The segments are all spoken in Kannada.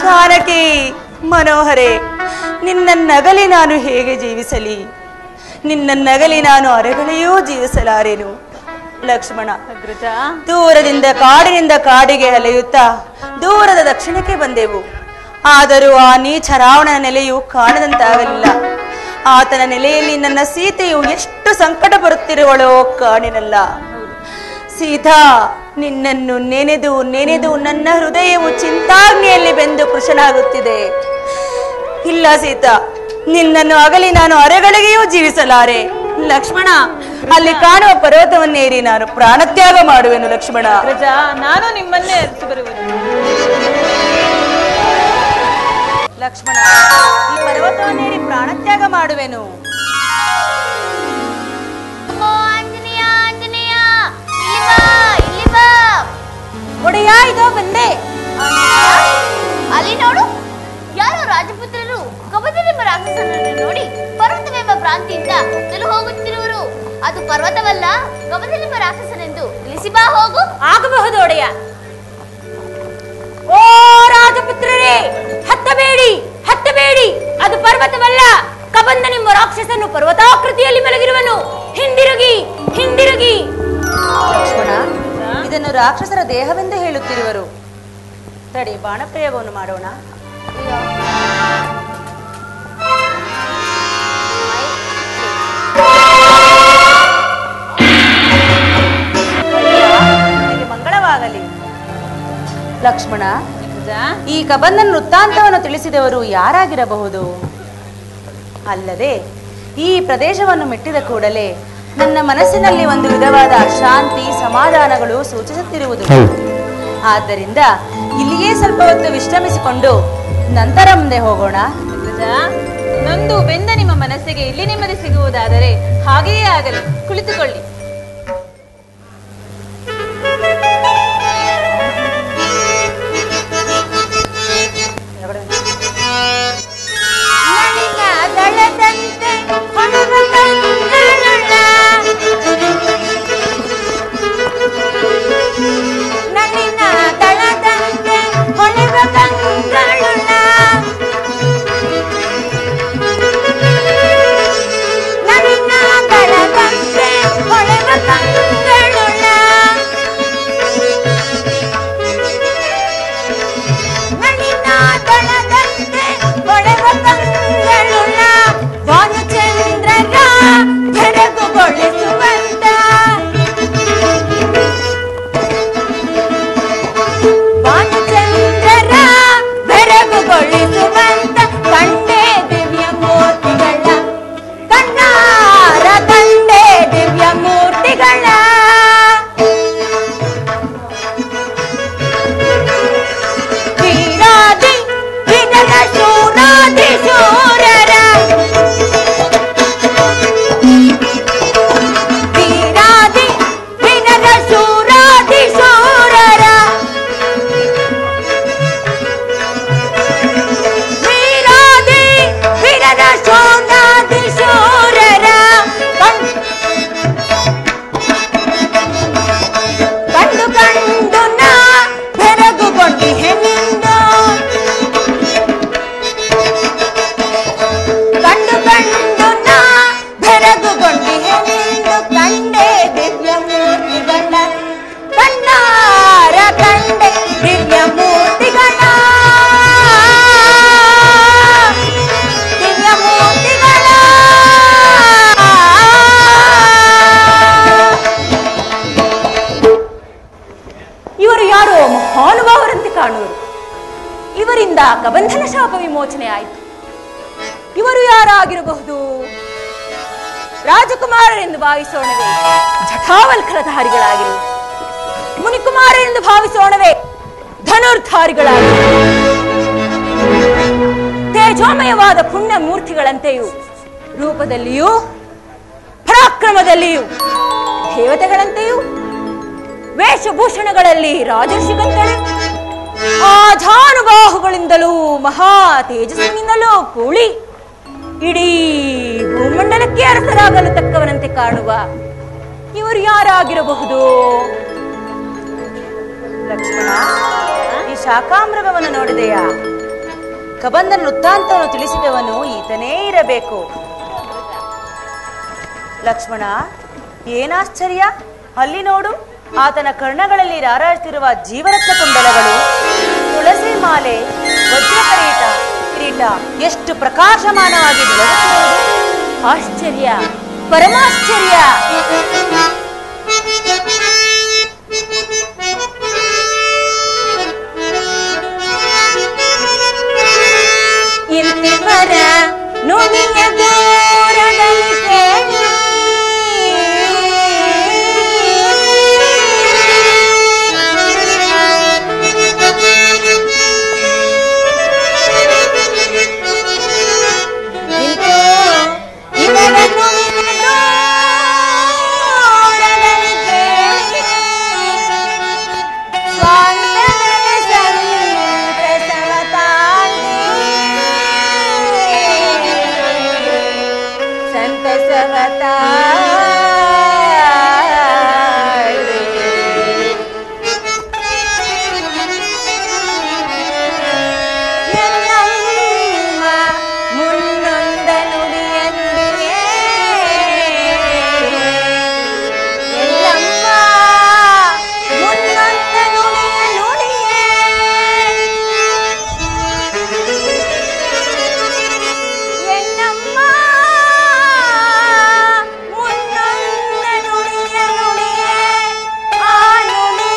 ಜಾನಕಿ ಮನೋಹರೆ ನಿನ್ನ ನಗಲಿ ನಾನು ಹೇಗೆ ಜೀವಿಸಲಿ ನಿನ್ನ ನಗಲಿ ನಾನು ಅರೆಗಳೆಯೂ ಜೀವಿಸಲಾರೆನು ಲಕ್ಷ್ಮಣ ಅಗ್ರಜ ದೂರದಿಂದ ಕಾಡಿನಿಂದ ಕಾಡಿಗೆ ಅಲೆಯುತ್ತಾ ದೂರದ ದಕ್ಷಿಣಕ್ಕೆ ಬಂದೆವು ಆದರೂ ಆ ನೀಚ ರಾವಣನ ನೆಲೆಯು ಕಾಣದಂತಾಗಲಿಲ್ಲ ಆತನ ನೆಲೆಯಲ್ಲಿ ನನ್ನ ಸೀತೆಯು ಎಷ್ಟು ಸಂಕಟ ಬರುತ್ತಿರುವಳೋ ಕಾಣಿನಲ್ಲ ಸೀತಾ ನಿನ್ನನ್ನು ನೆನೆದು ನೆನೆದು ನನ್ನ ಹೃದಯವು ಚಿಂತಾಗ್ನಿಯಲ್ಲಿ ಬೆಂದು ಕೃಶನಾಗುತ್ತಿದೆ ಇಲ್ಲ ಸೀತಾ ನಿನ್ನನ್ನು ಅಗಲಿ ನಾನು ಅರೆಗಳಿಗೆಯೂ ಜೀವಿಸಲಾರೆ ಲಕ್ಷ್ಮಣ ಅಲ್ಲಿ ಕಾಣುವ ಪರ್ವತವನ್ನೇರಿ ನಾನು ಪ್ರಾಣತ್ಯಾಗ ಮಾಡುವೆನು ಲಕ್ಷ್ಮಣ ಅಗ್ರಜ ನಾನು ನಿಮ್ಮನ್ನೇ ಅರಿತು ಬರುವೆನು ಲಕ್ಷ್ಮಣ ಈ ಪರ್ವತವನ್ನೇರಿ ಪ್ರಾಣತ್ಯಾಗ ಮಾಡುವೆನು ಓ ಆಂಜನೇಯ ಆಂಜನೇಯ ಇಲ್ಲಿ ಬಾ ಇಲ್ಲಿ ಬಾ ಒಡೆಯ ಇದೋ ಬಂದೆ ಅಲ್ಲಿ ನೋಡು ಯಾರೋ ರಾಜಪುತ್ರರು ಕಬದರೆಂಬ ರಾಕ್ಷಸನನ್ನು ನೋಡಿ ಪರ್ವತವೆಂಬ ಭ್ರಾಂತಿಯಿಂದ ಸುತ್ತಲೂ ಹೋಗುತ್ತಿರುವರು ಅದು ಪರ್ವತವಲ್ಲ ಕಬದರೆಂಬ ರಾಕ್ಷಸನೆಂದು ತಿಳಿಸಿ ಬಾ ಹೋಗು ಆಗಬಹುದು ಒಡೆಯ ಓ ರಾಜಪುತ್ರರೇ ಹತ್ತಬೇಡಿ ಹತ್ತಬೇಡಿ ಅದು ಪರ್ವತವಲ್ಲ ಕಬಂದನೆಂಬ ರಾಕ್ಷಸನು ಪರ್ವತಾಕೃತಿಯಲ್ಲಿ ಮಲಗಿರುವನು ಹಿಂದಿರುಗಿ ಹಿಂದಿರುಗಿ ಲಕ್ಷ್ಮಣ ಇದನ್ನು ರಾಕ್ಷಸರ ದೇಹವೆಂದು ಹೇಳುತ್ತಿರುವರು ತಡಿ ಬಾಣಪ್ರಯೋಗವನ್ನು ಮಾಡೋಣ ನಿನಗೆ ಮಂಗಳವಾಗಲಿ ಲಕ್ಷ್ಮಣ ಅಗ್ರಜ ಈ ಕಬಂಧನ ವೃತ್ತಾಂತವನ್ನು ತಿಳಿಸಿದವರು ಯಾರಾಗಿರಬಹುದು ಅಲ್ಲದೆ ಈ ಪ್ರದೇಶವನ್ನು ಮೆಟ್ಟಿದ ಕೂಡಲೇ ನನ್ನ ಮನಸ್ಸಿನಲ್ಲಿ ಒಂದು ವಿಧವಾದ ಶಾಂತಿ ಸಮಾಧಾನಗಳು ಸೂಚಿಸುತ್ತಿರುವುದು ಆದ್ದರಿಂದ ಇಲ್ಲಿಯೇ ಸ್ವಲ್ಪ ಹೊತ್ತು ವಿಶ್ರಮಿಸಿಕೊಂಡು ನಂತರ ಮುಂದೆ ಹೋಗೋಣ ಅಗ್ರಜ ನೊಂದು ಬೆಂದ ನಿಮ್ಮ ಮನಸ್ಸಿಗೆ ಇಲ್ಲಿ ನೆಮ್ಮದಿ ಸಿಗುವುದಾದರೆ ಹಾಗೆಯೇ ಆಗಲಿ ಕುಳಿತುಕೊಳ್ಳಿ ನಳಿನ ದಳದಂತೆ ಹೊಳೆವ ಕಂಗಳುಳ್ಳ. ನಳಿನ ದಳದಂತೆ ಹೊಳೆವ ಕಂಗಳುಳ್ಳ. ನಳಿನ ದಳದಂತೆ ಹೊಳೆವ ಕಂಗಳುಳ್ಳ. ಮಣಿನಾದಳದಂತೆ ಹೊಳೆವ ಕಂಗಳುಳ್ಳ ಭಾನುಚಂದ್ರನ ಬೆರಗುಗೊಳಿಸುವಂತ ಭಾನುಚಂದ್ರರ ಬೆರಗುಗೊಳಿಸುವಂತ ಕಂಡೆ ದಿವ್ಯ ಮೂರ್ತಿಗಳ ಕಣ್ಣಾರ ಕಂಡೆ ದಿವ್ಯ ಮೂರ್ತಿಗಳ ವೀರಾದಿ ವಿನರ ಶೂರಾದಿ ಶೂರರ ವೀರಾದಿ ವಿನರ ಶೂರಾದಿ ಶೂರರ ವೀರಾದಿ ವಿನರ ಶೂರಾದಿ ಶೂರರ ಕಣ್- ಕಂಡು ಕಂಡು ನಾ ಬೆರಗುಗೊಂಡಿಹೆ ನಿಂದು ಕಂಡು ಕಂಡು ನಾ ಬೆರಗುಗೊಂಡಿಹೆ ನಿಂದು ಕಂಡೆ ದಿವ್ಯ ಮೂರ್ತಿಗಳ ಕಣ್ಣಾರ ಕಂಡೆ ದಿವ್ಯ ಮೂರ್ತಿಗಳ ದಿವ್ಯ ಮೂರ್ತಿಗಳ ಇವರು ಯಾರೋ ಮಹಾನುಭಾವರಂತೆ ಕಾಣುವರು ಇವರಿಂದ ಕಬಂಧನ ಶಾಪ ವಿಮೋಚನೆ ಆಯಿತು ಇವರು ಯಾರಾಗಿರಬಹುದು ರಾಜಕುಮಾರರೆಂದು ಭಾವಿಸೋಣವೇ ಜಟಾವಲ್ಕರಧಾರಿಗಳಾಗಿರು ಮುನಿಕುಮಾರರೆಂದು ಭಾವಿಸೋಣವೇ ಧನುರ್ಧಾರಿಗಳಾಗಿರು ತೇಜೋಮಯವಾದ ಪುಣ್ಯ ಮೂರ್ತಿಗಳಂತೆಯೂ ರೂಪದಲ್ಲಿಯೂ ಪರಾಕ್ರಮದಲ್ಲಿಯೂ ದೇವತೆಗಳಂತೆಯೂ ವೇಷಭೂಷಣಗಳಲ್ಲಿ ರಾಜರ್ಷಿಗಂತಲೇ ಆ ಜಾನುಬಾಹುಗಳಿಂದಲೂ ಮಹಾ ತೇಜಸ್ಸಿನಿಂದಲೂ ಕೂಳಿ ಇಡೀ ಭೂಮಂಡಲಕ್ಕೆ ಅರಸರಾಗಲು ತಕ್ಕವನಂತೆ ಕಾಣುವ ಇವರು ಯಾರಾಗಿರಬಹುದು ಲಕ್ಷ್ಮಣ ಈ ಶಾಖಾಮೃಗವನ್ನು ನೋಡಿದೆಯಾ ಕಬಂಧನ ವೃತ್ತಾಂತವನ್ನು ತಿಳಿಸಿದವನು ಈತನೇ ಇರಬೇಕು ಲಕ್ಷ್ಮಣ ಏನಾಶ್ಚರ್ಯ ಅಲ್ಲಿ ನೋಡು ಆತನ ಕರ್ಣಗಳಲ್ಲಿ ರಾರಾಜ್ತಿರುವ ಜೀವರತ್ನ ಕುಂಡಲಗಳು ತುಳಸಿ ಮಾಲೆ ವಜ್ರ ಕಿರೀಟ ಕಿರೀಟ ಎಷ್ಟು ಪ್ರಕಾಶಮಾನವಾಗಿ ಬೆಳಗುತ್ತಿರುವುದು ಆಶ್ಚರ್ಯ ಪರಮಾಶ್ಚರ್ಯ ಇಂತಿವರ ನುಡಿಯ ದೂರದಲ್ಲಿ ಕೇಳಿ ಇಂದು ಇವರ ನುಡಿಯ ದೂರದಲ್ಲಿ ಕೇಳಿ ಸ್ವಾಂತದಲ್ಲಿ ಸಂತಸವ ತಾಳಿ ಸಂತಸವ ತಾಳಿ ಎಲ್ಲಮ್ಮ ಮುನ್ನೊಂದ ನುಡಿಯಂದಿಗೆ ಎಲ್ಲಮ್ಮ ಮುನ್ನೊಂದ ನುಡಿಯ ನುಡಿಯೇ ಎನ್ನಮ್ಮ ಮುನ್ನೊಂದ ನುಡಿಯ ನುಡಿಯೇ ಆ ನುಡಿ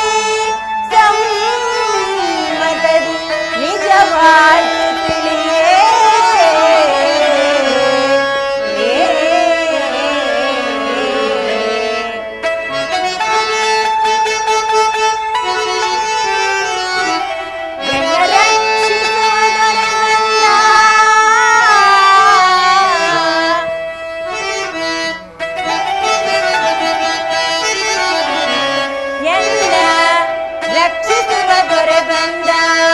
ಸಮ್ಮತದಿ ನಿಜವಾಗಿ ತಿಳಿಯೇ ಎಲ್ಲ ರಕ್ಷಿಸುವ ದೊರೆ ಬಂದ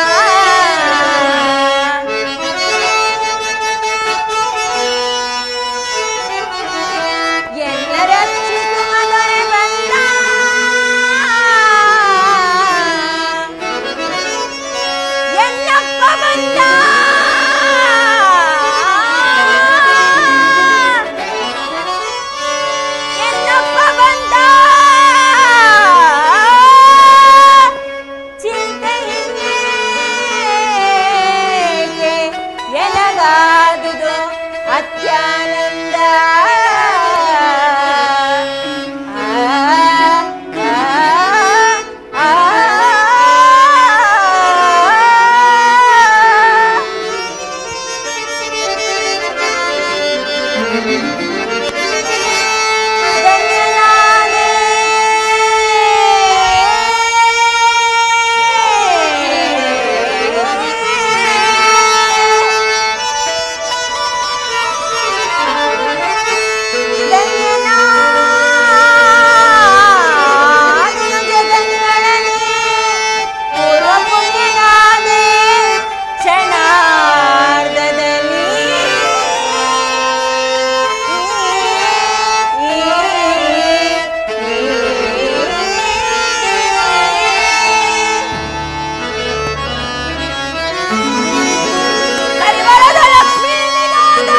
ಎಲ್ಲ ರಕ್ಷಿಸುವ ದೊರೆ ಬಂದ ಎಲ್ಲಪ್ಪ ಬಂದ ಎಲ್ಲಪ್ಪ ಬಂದ ಚಿಂತೆಯಿಂದೇಕೆ ಎನಗಾದುದು ಅತ್ಯಾನಂದ ಆ, ಆ, ಆ, ಧನ್ಯನಾದೆ ಧನ್ಯನಾದೆನು ಜಗನ್ಗಳಲ್ಲಿ ಪೂರ್ವ ಪುಣ್ಯನಾದೆ ಕರಿವರದ ಲಕ್ಷ್ಮೀ ವಿನೋದ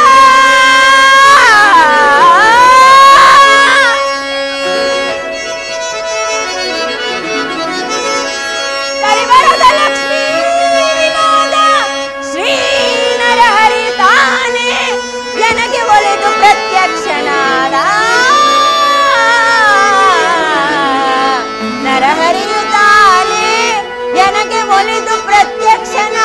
ಕರಿವರದ ಲಕ್ಷ್ಮೀ ವಿನೋದ ಶ್ರೀ ನರಹರಿ ತಾನೇ ನನಗೆ ಒಲಿದು ಪ್ರತ್ಯಕ್ಷನಾದ ನರಹರಿಯು ತಾನೇ ನನಗೆ ಒಲಿದು ಪ್ರತ್ಯಕ್ಷನಾದ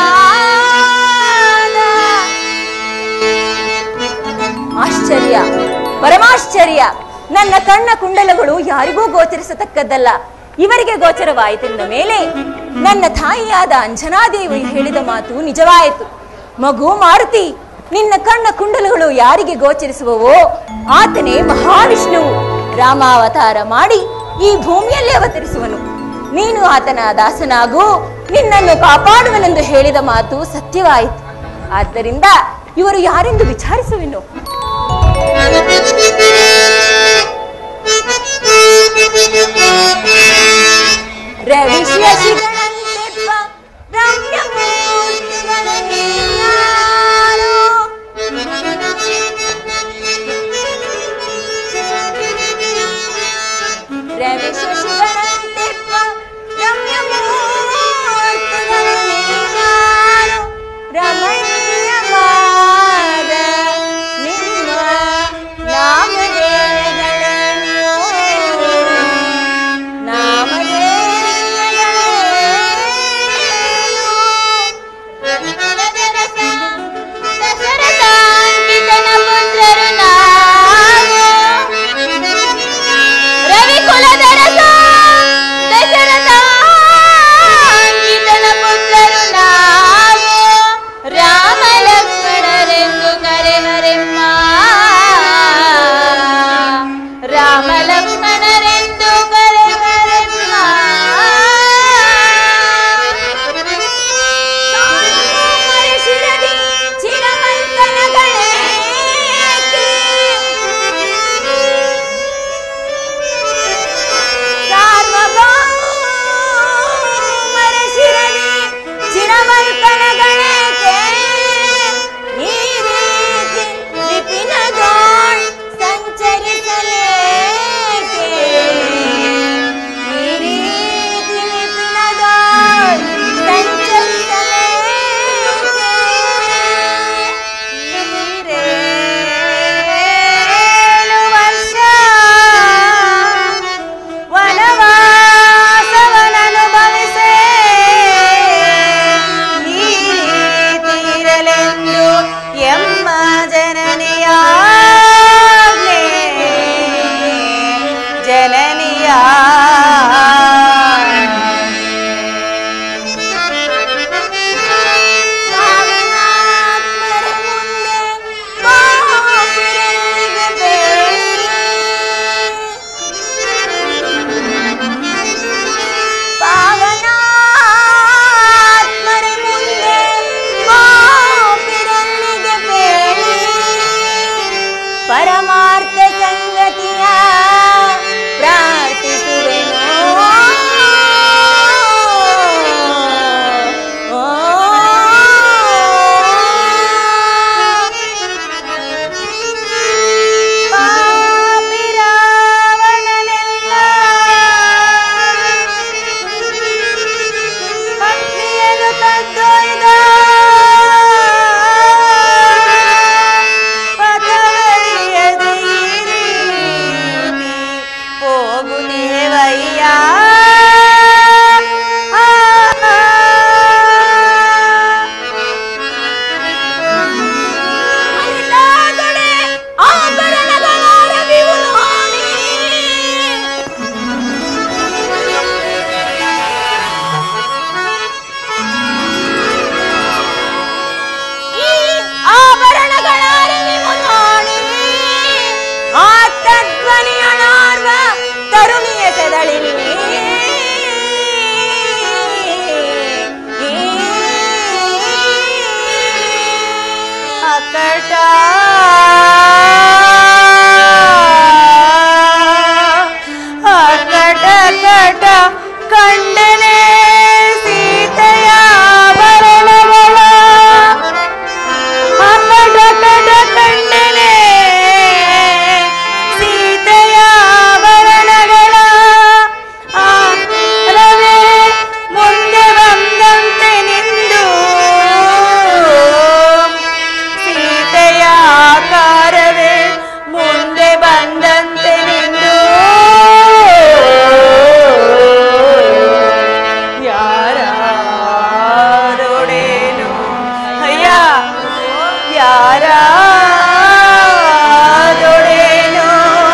ಆಶ್ಚರ್ಯ ಪರಮಾಶ್ಚರ್ಯ ನನ್ನ ಕಣ್ಣ ಕುಂಡಲಗಳು ಯಾರಿಗೂ ಗೋಚರಿಸತಕ್ಕದ್ದಲ್ಲ ಇವರಿಗೆ ಗೋಚರವಾಯಿತೆಂದ ಮೇಲೆ ನನ್ನ ತಾಯಿಯಾದ ಅಂಜನಾದೇವಿ ಹೇಳಿದ ಮಾತು ನಿಜವಾಯಿತು ಮಗು ಮಾರುತಿ ನಿನ್ನ ಕಣ್ಣ ಕುಂಡಲಗಳು ಯಾರಿಗೆ ಗೋಚರಿಸುವವೋ ಆತನೇ ಮಹಾವಿಷ್ಣುವು ರಾಮಾವತಾರ ಮಾಡಿ ಈ ಭೂಮಿಯಲ್ಲಿ ಅವತರಿಸುವನು ನೀನು ಆತನ ದಾಸನಾಗೂ ನಿನ್ನನ್ನು ಕಾಪಾಡುವನೆಂದು ಹೇಳಿದ ಮಾತು ಸತ್ಯವಾಯಿತು ಆದ್ದರಿಂದ ಇವರು ಯಾರೆಂದು ವಿಚಾರಿಸುವೆನು ರವಿಶಿಯಶಿಗಳಂತೆಪ್ಪ ರಮ್ಯಮೂರ್ತಿಯ ರವಿ ಶಶಿಗಳಂತಿಪ್ಪ ರಮ್ಯಮೂರ್ತಿಗಳು ನೀವ್ಯಾರು? ರಮಣೀಯವಾದ ನಿಮ್ಮ ನಾಮಧೇಯಗಳೇನು? ನಾಮಧೇಯಗಳೇನು? ದಶರಥಾಂಕಿತನ ಪುತ್ರರು ನಾವು ರವಿ ಕುಲದರಸ ದಶರಥಾಂಕಿತನ ಪುತ್ರರು ನಾವು ರಾಮ ಲಕ್ಷ್ಮಣರೆಂದು ಕರೆವರೆಮ್ಮ ರಾಮ ಲಕ್ಷ್ಮಣರೆಂದು ಕರೆವರೆಮ್ಮ ಶಿರದಿ ಚಿರಮಂಥನಗಳೇಕೆ? ಸಾರ್ವಭೌಮರ ಶಿರದಿ ಚಿರಮಂಥನಗಳೇಕೆ? ಈ ರೀತಿ ವಿಪಿನದೋಳ್ ಸಂಚರಿಸಲೇಕೆ? ಈ ರೀತಿ ವಿಪಿನದೋಳ್ ಸಂಚರಿಸಲೇಕೆ? ಈರೇಳು ವರ್ಷ ವನವಾಸವನನುಭವಿಸೆ ಈ ರೀತಿರಲೆಂದು ಎಮ್ಮ ಜನನಿಯ ಜನನಿಯ ಪಾವನಾತ್ಮರ ಮುಂದೆ ಪಾಪಿರಲ್ಲಿಗೆ ಬೇಡಿ. ಪಾವನಾತ್ಮರ ಮುಂದೆ ಪಾಪಿರಲ್ಲಿಗೆ ಬೇಡಿ. ಪರಮಾರ್ಥ ಸಂಗತಿಯ ಪ್ರಾರ್ಥಿಸುವೆನು ಓ ಪಾಪಿರಾವಣನೆಲ್ಲ ಭಕ್ತಿಯನ್ನು ಕದ್ದೊಯ್ದ ಪಥವರಿಯದೆ ಈ ರೀತಿ ಹೋಗುತ್ತೇವಯ್ಯ ಅರಿತಾಗಡೆ ಆಭರಣಗಳ ರವಿವು ನೋಡಿ. ಈ ಆಭರಣಗಳ ರವಿವು ನೋಡಿ. ಆರ್ತಧ್ವನಿಯೊಳಾರ್ವ ತರುಣಿಯ ಸೆದಳಿಲ್ಲಿ ಅಕಟ ಅಕಟ ಕಟ ಕಂಡನೆ ಸೀತೆಯ ಭರಣಗಳ ಅಕಟ ಕಟ ಕಂಡನೆ ಸೀತೆಯ ಭರಣಗಳ ಆ ರವೆ ಮುಂದೆ ಬಂದಂತೆ ನಿಂದು ಸೀತೆಯ ಆಕಾರವೇ ಮುಂದೆ ಬಂದಂತೆ ನಿಂದು ಯಾರಾದೊಡೇನು ಅಯ್ಯ ಯಾರಾದೊಡೇನು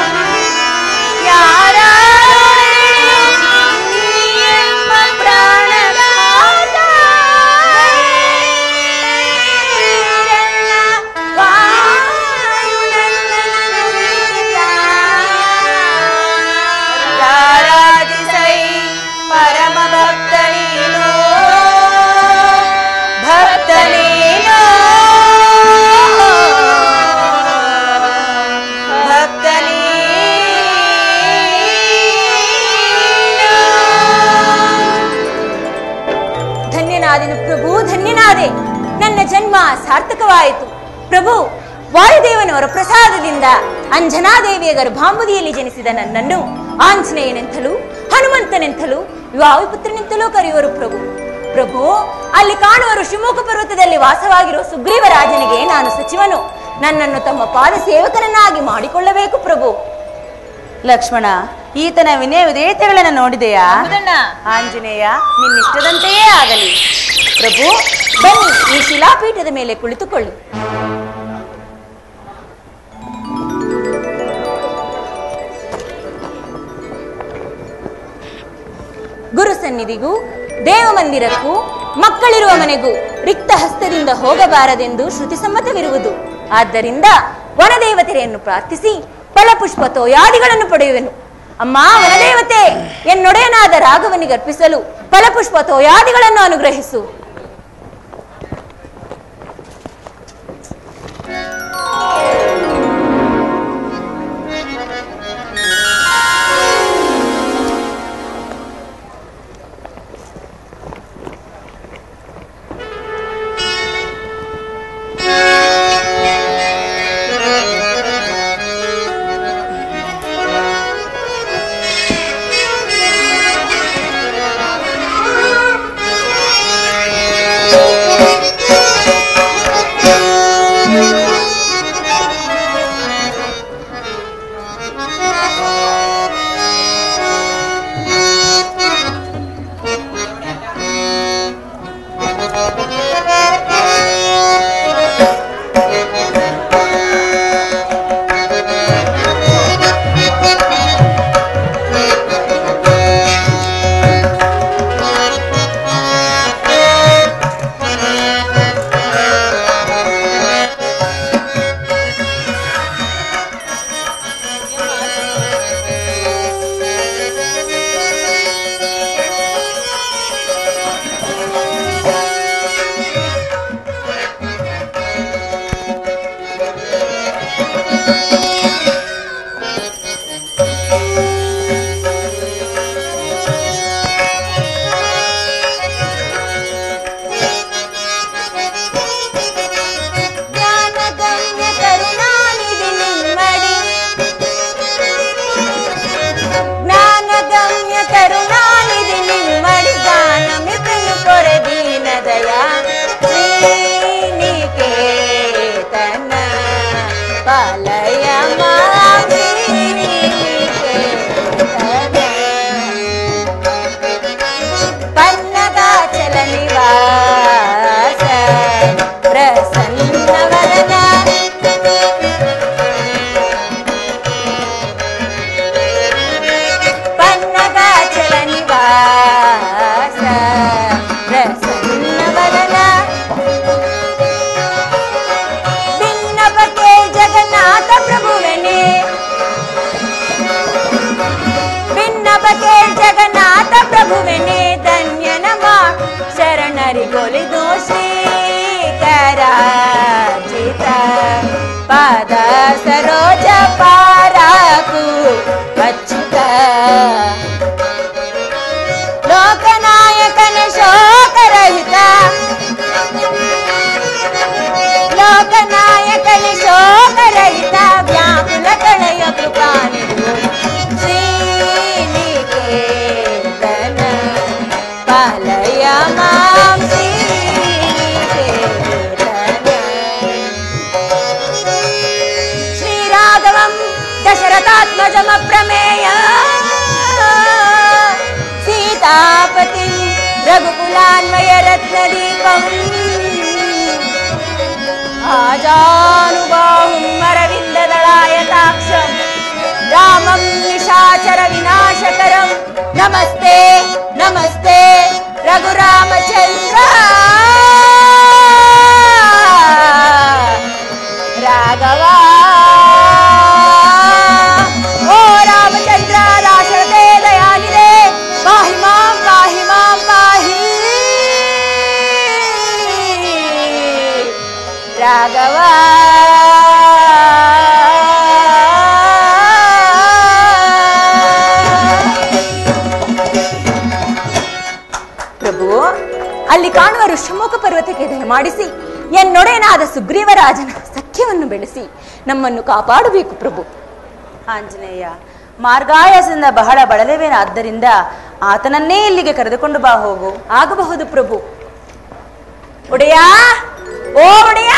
ಯಾರಾದೊಡೇನು ನೀಯೆಂಬ ಪ್ರಾಣನಾಥ ರಾರಾಜಿಸೈ ಪರಮ ಭಕ್ತ ನೀನು ಭಕ್ತ ನೀನು ಭಕ್ತ ನೀನು ಧನ್ಯನಾದೆನು ಪ್ರಭು ಧನ್ಯನಾದೆ ನನ್ನ ಜನ್ಮ ಸಾರ್ಥಕವಾಯಿತು ಪ್ರಭು ವಾಯುದೇವನವರ ಪ್ರಸಾದದಿಂದ ಅಂಜನಾದೇವಿಯ ಗರ್ಭಾಂಬುದಿಯಲ್ಲಿ ಜನಿಸಿದ ನನ್ನನ್ನು ಆಂಜನೇಯನೆಂತಲೂ ಹನುಮಂತನೆಂತಲೂ ವಾಯುಪುತ್ರನೆಂತಲೂ ಕರೆಯುವರು ಪ್ರಭು ಪ್ರಭು ಅಲ್ಲಿ ಕಾಣುವರು ಶಿವಮೊಗ್ಗ ಪರ್ವತದಲ್ಲಿ ವಾಸವಾಗಿರುವ ಸುಗ್ರೀವ ರಾಜನಿಗೆ ನಾನು ಸಚಿವನು ನನ್ನನ್ನು ತಮ್ಮ ಪಾದ ಸೇವಕರನ್ನಾಗಿ ಮಾಡಿಕೊಳ್ಳಬೇಕು ಪ್ರಭು ಲಕ್ಷ್ಮಣ ಈತನ ವಿನಯ ವಿಧೇಯತೆಗಳನ್ನ ನೋಡಿದೆಯಾ ಹೌದಣ್ಣ ಆಂಜನೇಯ ನಿನ್ನಿಷ್ಟದಂತೆಯೇ ಆಗಲಿ ಪ್ರಭು ಬನ್ನಿ ಈ ಶಿಲಾಪೀಠದ ಮೇಲೆ ಕುಳಿತುಕೊಳ್ಳಿ ಗುರು ಸನ್ನಿಧಿಗೂ ದೇವ ಮಂದಿರಕ್ಕೂ ಮಕ್ಕಳಿರುವ ಮನೆಗೂ ರಿಕ್ತ ಹಸ್ತದಿಂದ ಹೋಗಬಾರದೆಂದು ಶ್ರುತಿ ಸಮ್ಮತವಿರುವುದು ಆದ್ದರಿಂದ ವನದೇವತೆಯನ್ನು ಪ್ರಾರ್ಥಿಸಿ ಫಲಪುಷ್ಪ ತೋಯಾದಿಗಳನ್ನು ಪಡೆಯುವೆನು ಅಮ್ಮ ವನದೇವತೆ ಎನ್ನೊಡೆಯನಾದ ರಾಘವನಿಗೆ ಅರ್ಪಿಸಲು ಫಲಪುಷ್ಪ ತೋಯಾದಿಗಳನ್ನು ಅನುಗ್ರಹಿಸು ಜ್ಞಾನಗಮ್ಯ ಕರುಣಾನಿಧಿ ನಿಮ್ಮಡಿ ಜ್ಞಾನಗಮ್ಯ ಕರುಣಾನಿಧಿ ನಿಮ್ಮಡಿ ಗಾನಮಿತನು ಕೊರೆ ದೀನ ದಯಾ ಶ್ರೀನಿಕೇತನ ಪಾಲಯ ಮಾಂ ಶ್ರೀನಿಕೇತನ. ಪನ್ನಗಾಚಲ ನಿವಾಸ ಪ್ರಸನ್ನವರನ ಪನ್ನಗಾಚಲ ನಿವಾಸ ಪ್ರಸನ್ನವರನ ಭಿನ್ನಪಕ್ಕೆ ಜಗನ್ನಾಥ ಪ್ರಭುವನೇ ಭಿನ್ನಪಕ್ಕೆ ಜಗನ್ನಾಥ ಪ್ರಭುವನೇ ಧನ್ಯನ ಮಾ ಶರಣರಿಗೊಲಿದು ಶ್ರೀಕರಾಜಿತ ಪಾದ ಸರೋಜ ಪಾರಾಕು ಅಚ್ಯುತ ಲೋಕನಾಯಕನ ಶೋಕರಹಿತ ಲೋಕನಾಯಕನ ಶೋಕರಹಿತ ವ್ಯಾಕುಲ ಕಳೆಯ ಕೃಪಾನಿಧು ಶ್ರೀನಿಕೇತನ ಪಾಲಯ ಮಾಂ ಶ್ರೀನಿಕೇತನ ಶ್ರೀರಾಘವಂ ದಶರಥಾತ್ಮಜಮಪ್ರಮೇಯ ಸೀತಾಪತಿಂ ರಘುಕುಲಾನ್ವಯ ರತ್ನದೀಪಂ आजानुबाहुं अरविन्ददलायताक्षं रामं निशाचर विनाशकरं नमस्ते नमस्ते रघुरामचन्द्र राघवा ओ रामचन्द्र दाशरथे दयानिधे पाहि मां पाहि मां पाहि ರಾಘವ ಪ್ರಭು ಅಲ್ಲಿ ಕಾಣುವ ಋಷಮುಖ ಪರ್ವತಕ್ಕೆ ದಯಮಾಡಿಸಿ ಎನ್ನೊಡೆಯನಾದ ಸುಗ್ರೀವರಾಜನ ಸಖ್ಯವನ್ನು ಬೆಳೆಸಿ ನಮ್ಮನ್ನು ಕಾಪಾಡಬೇಕು ಪ್ರಭು ಆಂಜನೇಯ ಮಾರ್ಗಾಯಾಸದಿಂದ ಬಹಳ ಬಳಲುವೇನಾದ್ದರಿಂದ ಆತನನ್ನೇ ಇಲ್ಲಿಗೆ ಕರೆದುಕೊಂಡು ಬಾ ಹೋಗು ಆಗಬಹುದು ಪ್ರಭು ಒಡೆಯ ಓ ಒಡೆಯ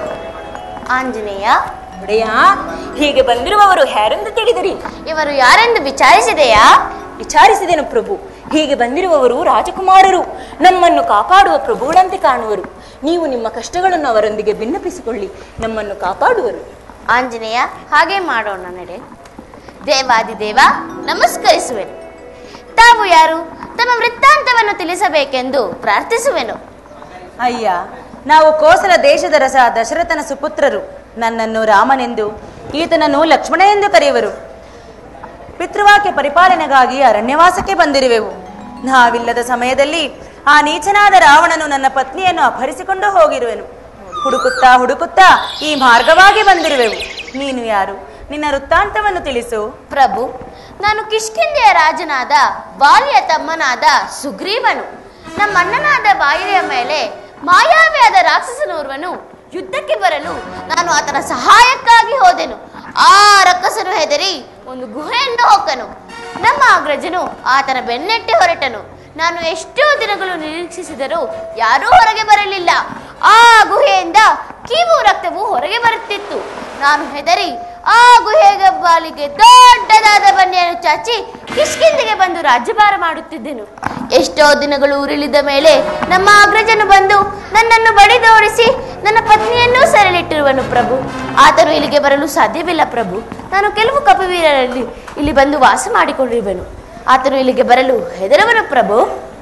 ಆಂಜನೇಯ ಒಡೆಯ ಹೀಗೆ ಬಂದಿರುವವರು ಯಾರೆಂದು ತಿಳಿದಿರಿ ಇವರು ಯಾರೆಂದು ವಿಚಾರಿಸಿದೆಯಾ ವಿಚಾರಿಸಿದೆನು ಪ್ರಭು ಹೀಗೆ ಬಂದಿರುವವರು ರಾಜಕುಮಾರರು ನಮ್ಮನ್ನು ಕಾಪಾಡುವ ಪ್ರಭುಗಳಂತೆ ಕಾಣುವರು ನೀವು ನಿಮ್ಮ ಕಷ್ಟಗಳನ್ನು ಅವರೊಂದಿಗೆ ಭಿನ್ನಪಿಸಿಕೊಳ್ಳಿ ನಮ್ಮನ್ನು ಕಾಪಾಡುವರು ಆಂಜನೇಯ ಹಾಗೆ ಮಾಡೋಣ ನಡೆ ದೇವಾದಿದೇವ ನಮಸ್ಕರಿಸುವೆನು ತಾವು ಯಾರು ತಮ್ಮ ವೃತ್ತಾಂತವನ್ನು ತಿಳಿಸಬೇಕೆಂದು ಪ್ರಾರ್ಥಿಸುವೆನು ಅಯ್ಯ ನಾವು ಕೋಸಲ ದೇಶದ ರಸ ದಶರಥನ ಸುಪುತ್ರರು ನನ್ನನ್ನು ರಾಮನೆಂದು ಈತನನ್ನು ಲಕ್ಷ್ಮಣ ಎಂದು ಕರೆಯುವರು ಪಿತೃವಾಕ್ಯ ಪರಿಪಾಲನೆಗಾಗಿ ಅರಣ್ಯವಾಸಕ್ಕೆ ಬಂದಿರುವೆವು ನಾವಿಲ್ಲದ ಸಮಯದಲ್ಲಿ ಆ ನೀಚನಾದ ರಾವಣನು ನನ್ನ ಪತ್ನಿಯನ್ನು ಅಪಹರಿಸಿಕೊಂಡು ಹೋಗಿರುವೆನು ಹುಡುಕುತ್ತಾ ಹುಡುಕುತ್ತಾ ಈ ಮಾರ್ಗವಾಗಿ ಬಂದಿರುವೆವು ನೀನು ಯಾರು ನಿನ್ನ ವೃತ್ತಾಂತವನ್ನು ತಿಳಿಸು ಪ್ರಭು ನಾನು ಕಿಷ್ಕಿಂದೆಯ ರಾಜನಾದ ಬಾಲ್ಯ ತಮ್ಮನಾದ ಸುಗ್ರೀವನು ನಮ್ಮ ಅಣ್ಣನಾದ ಬಾಯಿಯ ಮೇಲೆ ಮಾಯಾವಿಯಾದ ರಾಕ್ಷಸನೋರ್ವನು ಯುದ್ಧಕ್ಕೆ ಬರಲು ನಾನು ಆತನ ಸಹಾಯಕ್ಕಾಗಿ ಹೋದೆನು ಆ ರಕ್ಕಸನು ಹೆದರಿ ಒಂದು ಗುಹೆಯನ್ನು ಹೊಕ್ಕನು ನಮ್ಮ ಅಗ್ರಜನು ಆತನ ಬೆನ್ನಟ್ಟಿ ಹೊರಟನು ನಾನು ಎಷ್ಟೋ ದಿನಗಳು ನಿರೀಕ್ಷಿಸಿದರೂ ಯಾರೂ ಹೊರಗೆ ಬರಲಿಲ್ಲ ಆ ಗುಹೆಯಿಂದ ಕೀವು ರಕ್ತವು ಹೊರಗೆ ಬರುತ್ತಿತ್ತು ನಾನು ಹೆದರಿ ಆ ಗುಹೆಗೆ ಬಾಲಿಗೆ ದೊಡ್ಡದಾದ ಬನ್ನಿಯನ್ನು ಚಾಚಿ ಕಿಷ್ಕಿಂದಿಗೆ ಬಂದು ರಾಜ್ಯಭಾರ ಮಾಡುತ್ತಿದ್ದೆನು ಎಷ್ಟೋ ದಿನಗಳು ಉರುಳಿದ ಮೇಲೆ ನಮ್ಮ ಅಗ್ರಜನು ಬಂದು ನನ್ನನ್ನು ಬಡಿದೋಡಿಸಿ ನನ್ನ ಪತ್ನಿಯನ್ನೂ ಸೆರೆಲಿಟ್ಟಿರುವನು ಪ್ರಭು ಆತನು ಇಲ್ಲಿಗೆ ಬರಲು ಸಾಧ್ಯವಿಲ್ಲ ಪ್ರಭು ನಾನು ಕೆಲವು ಕಪಿವೀರರಲ್ಲಿ ಇಲ್ಲಿ ಬಂದು ವಾಸ ಮಾಡಿಕೊಂಡಿರುವೆನು ಆತನು ಇಲ್ಲಿಗೆ ಬರಲು ಹೆದರುವನು ಪ್ರಭು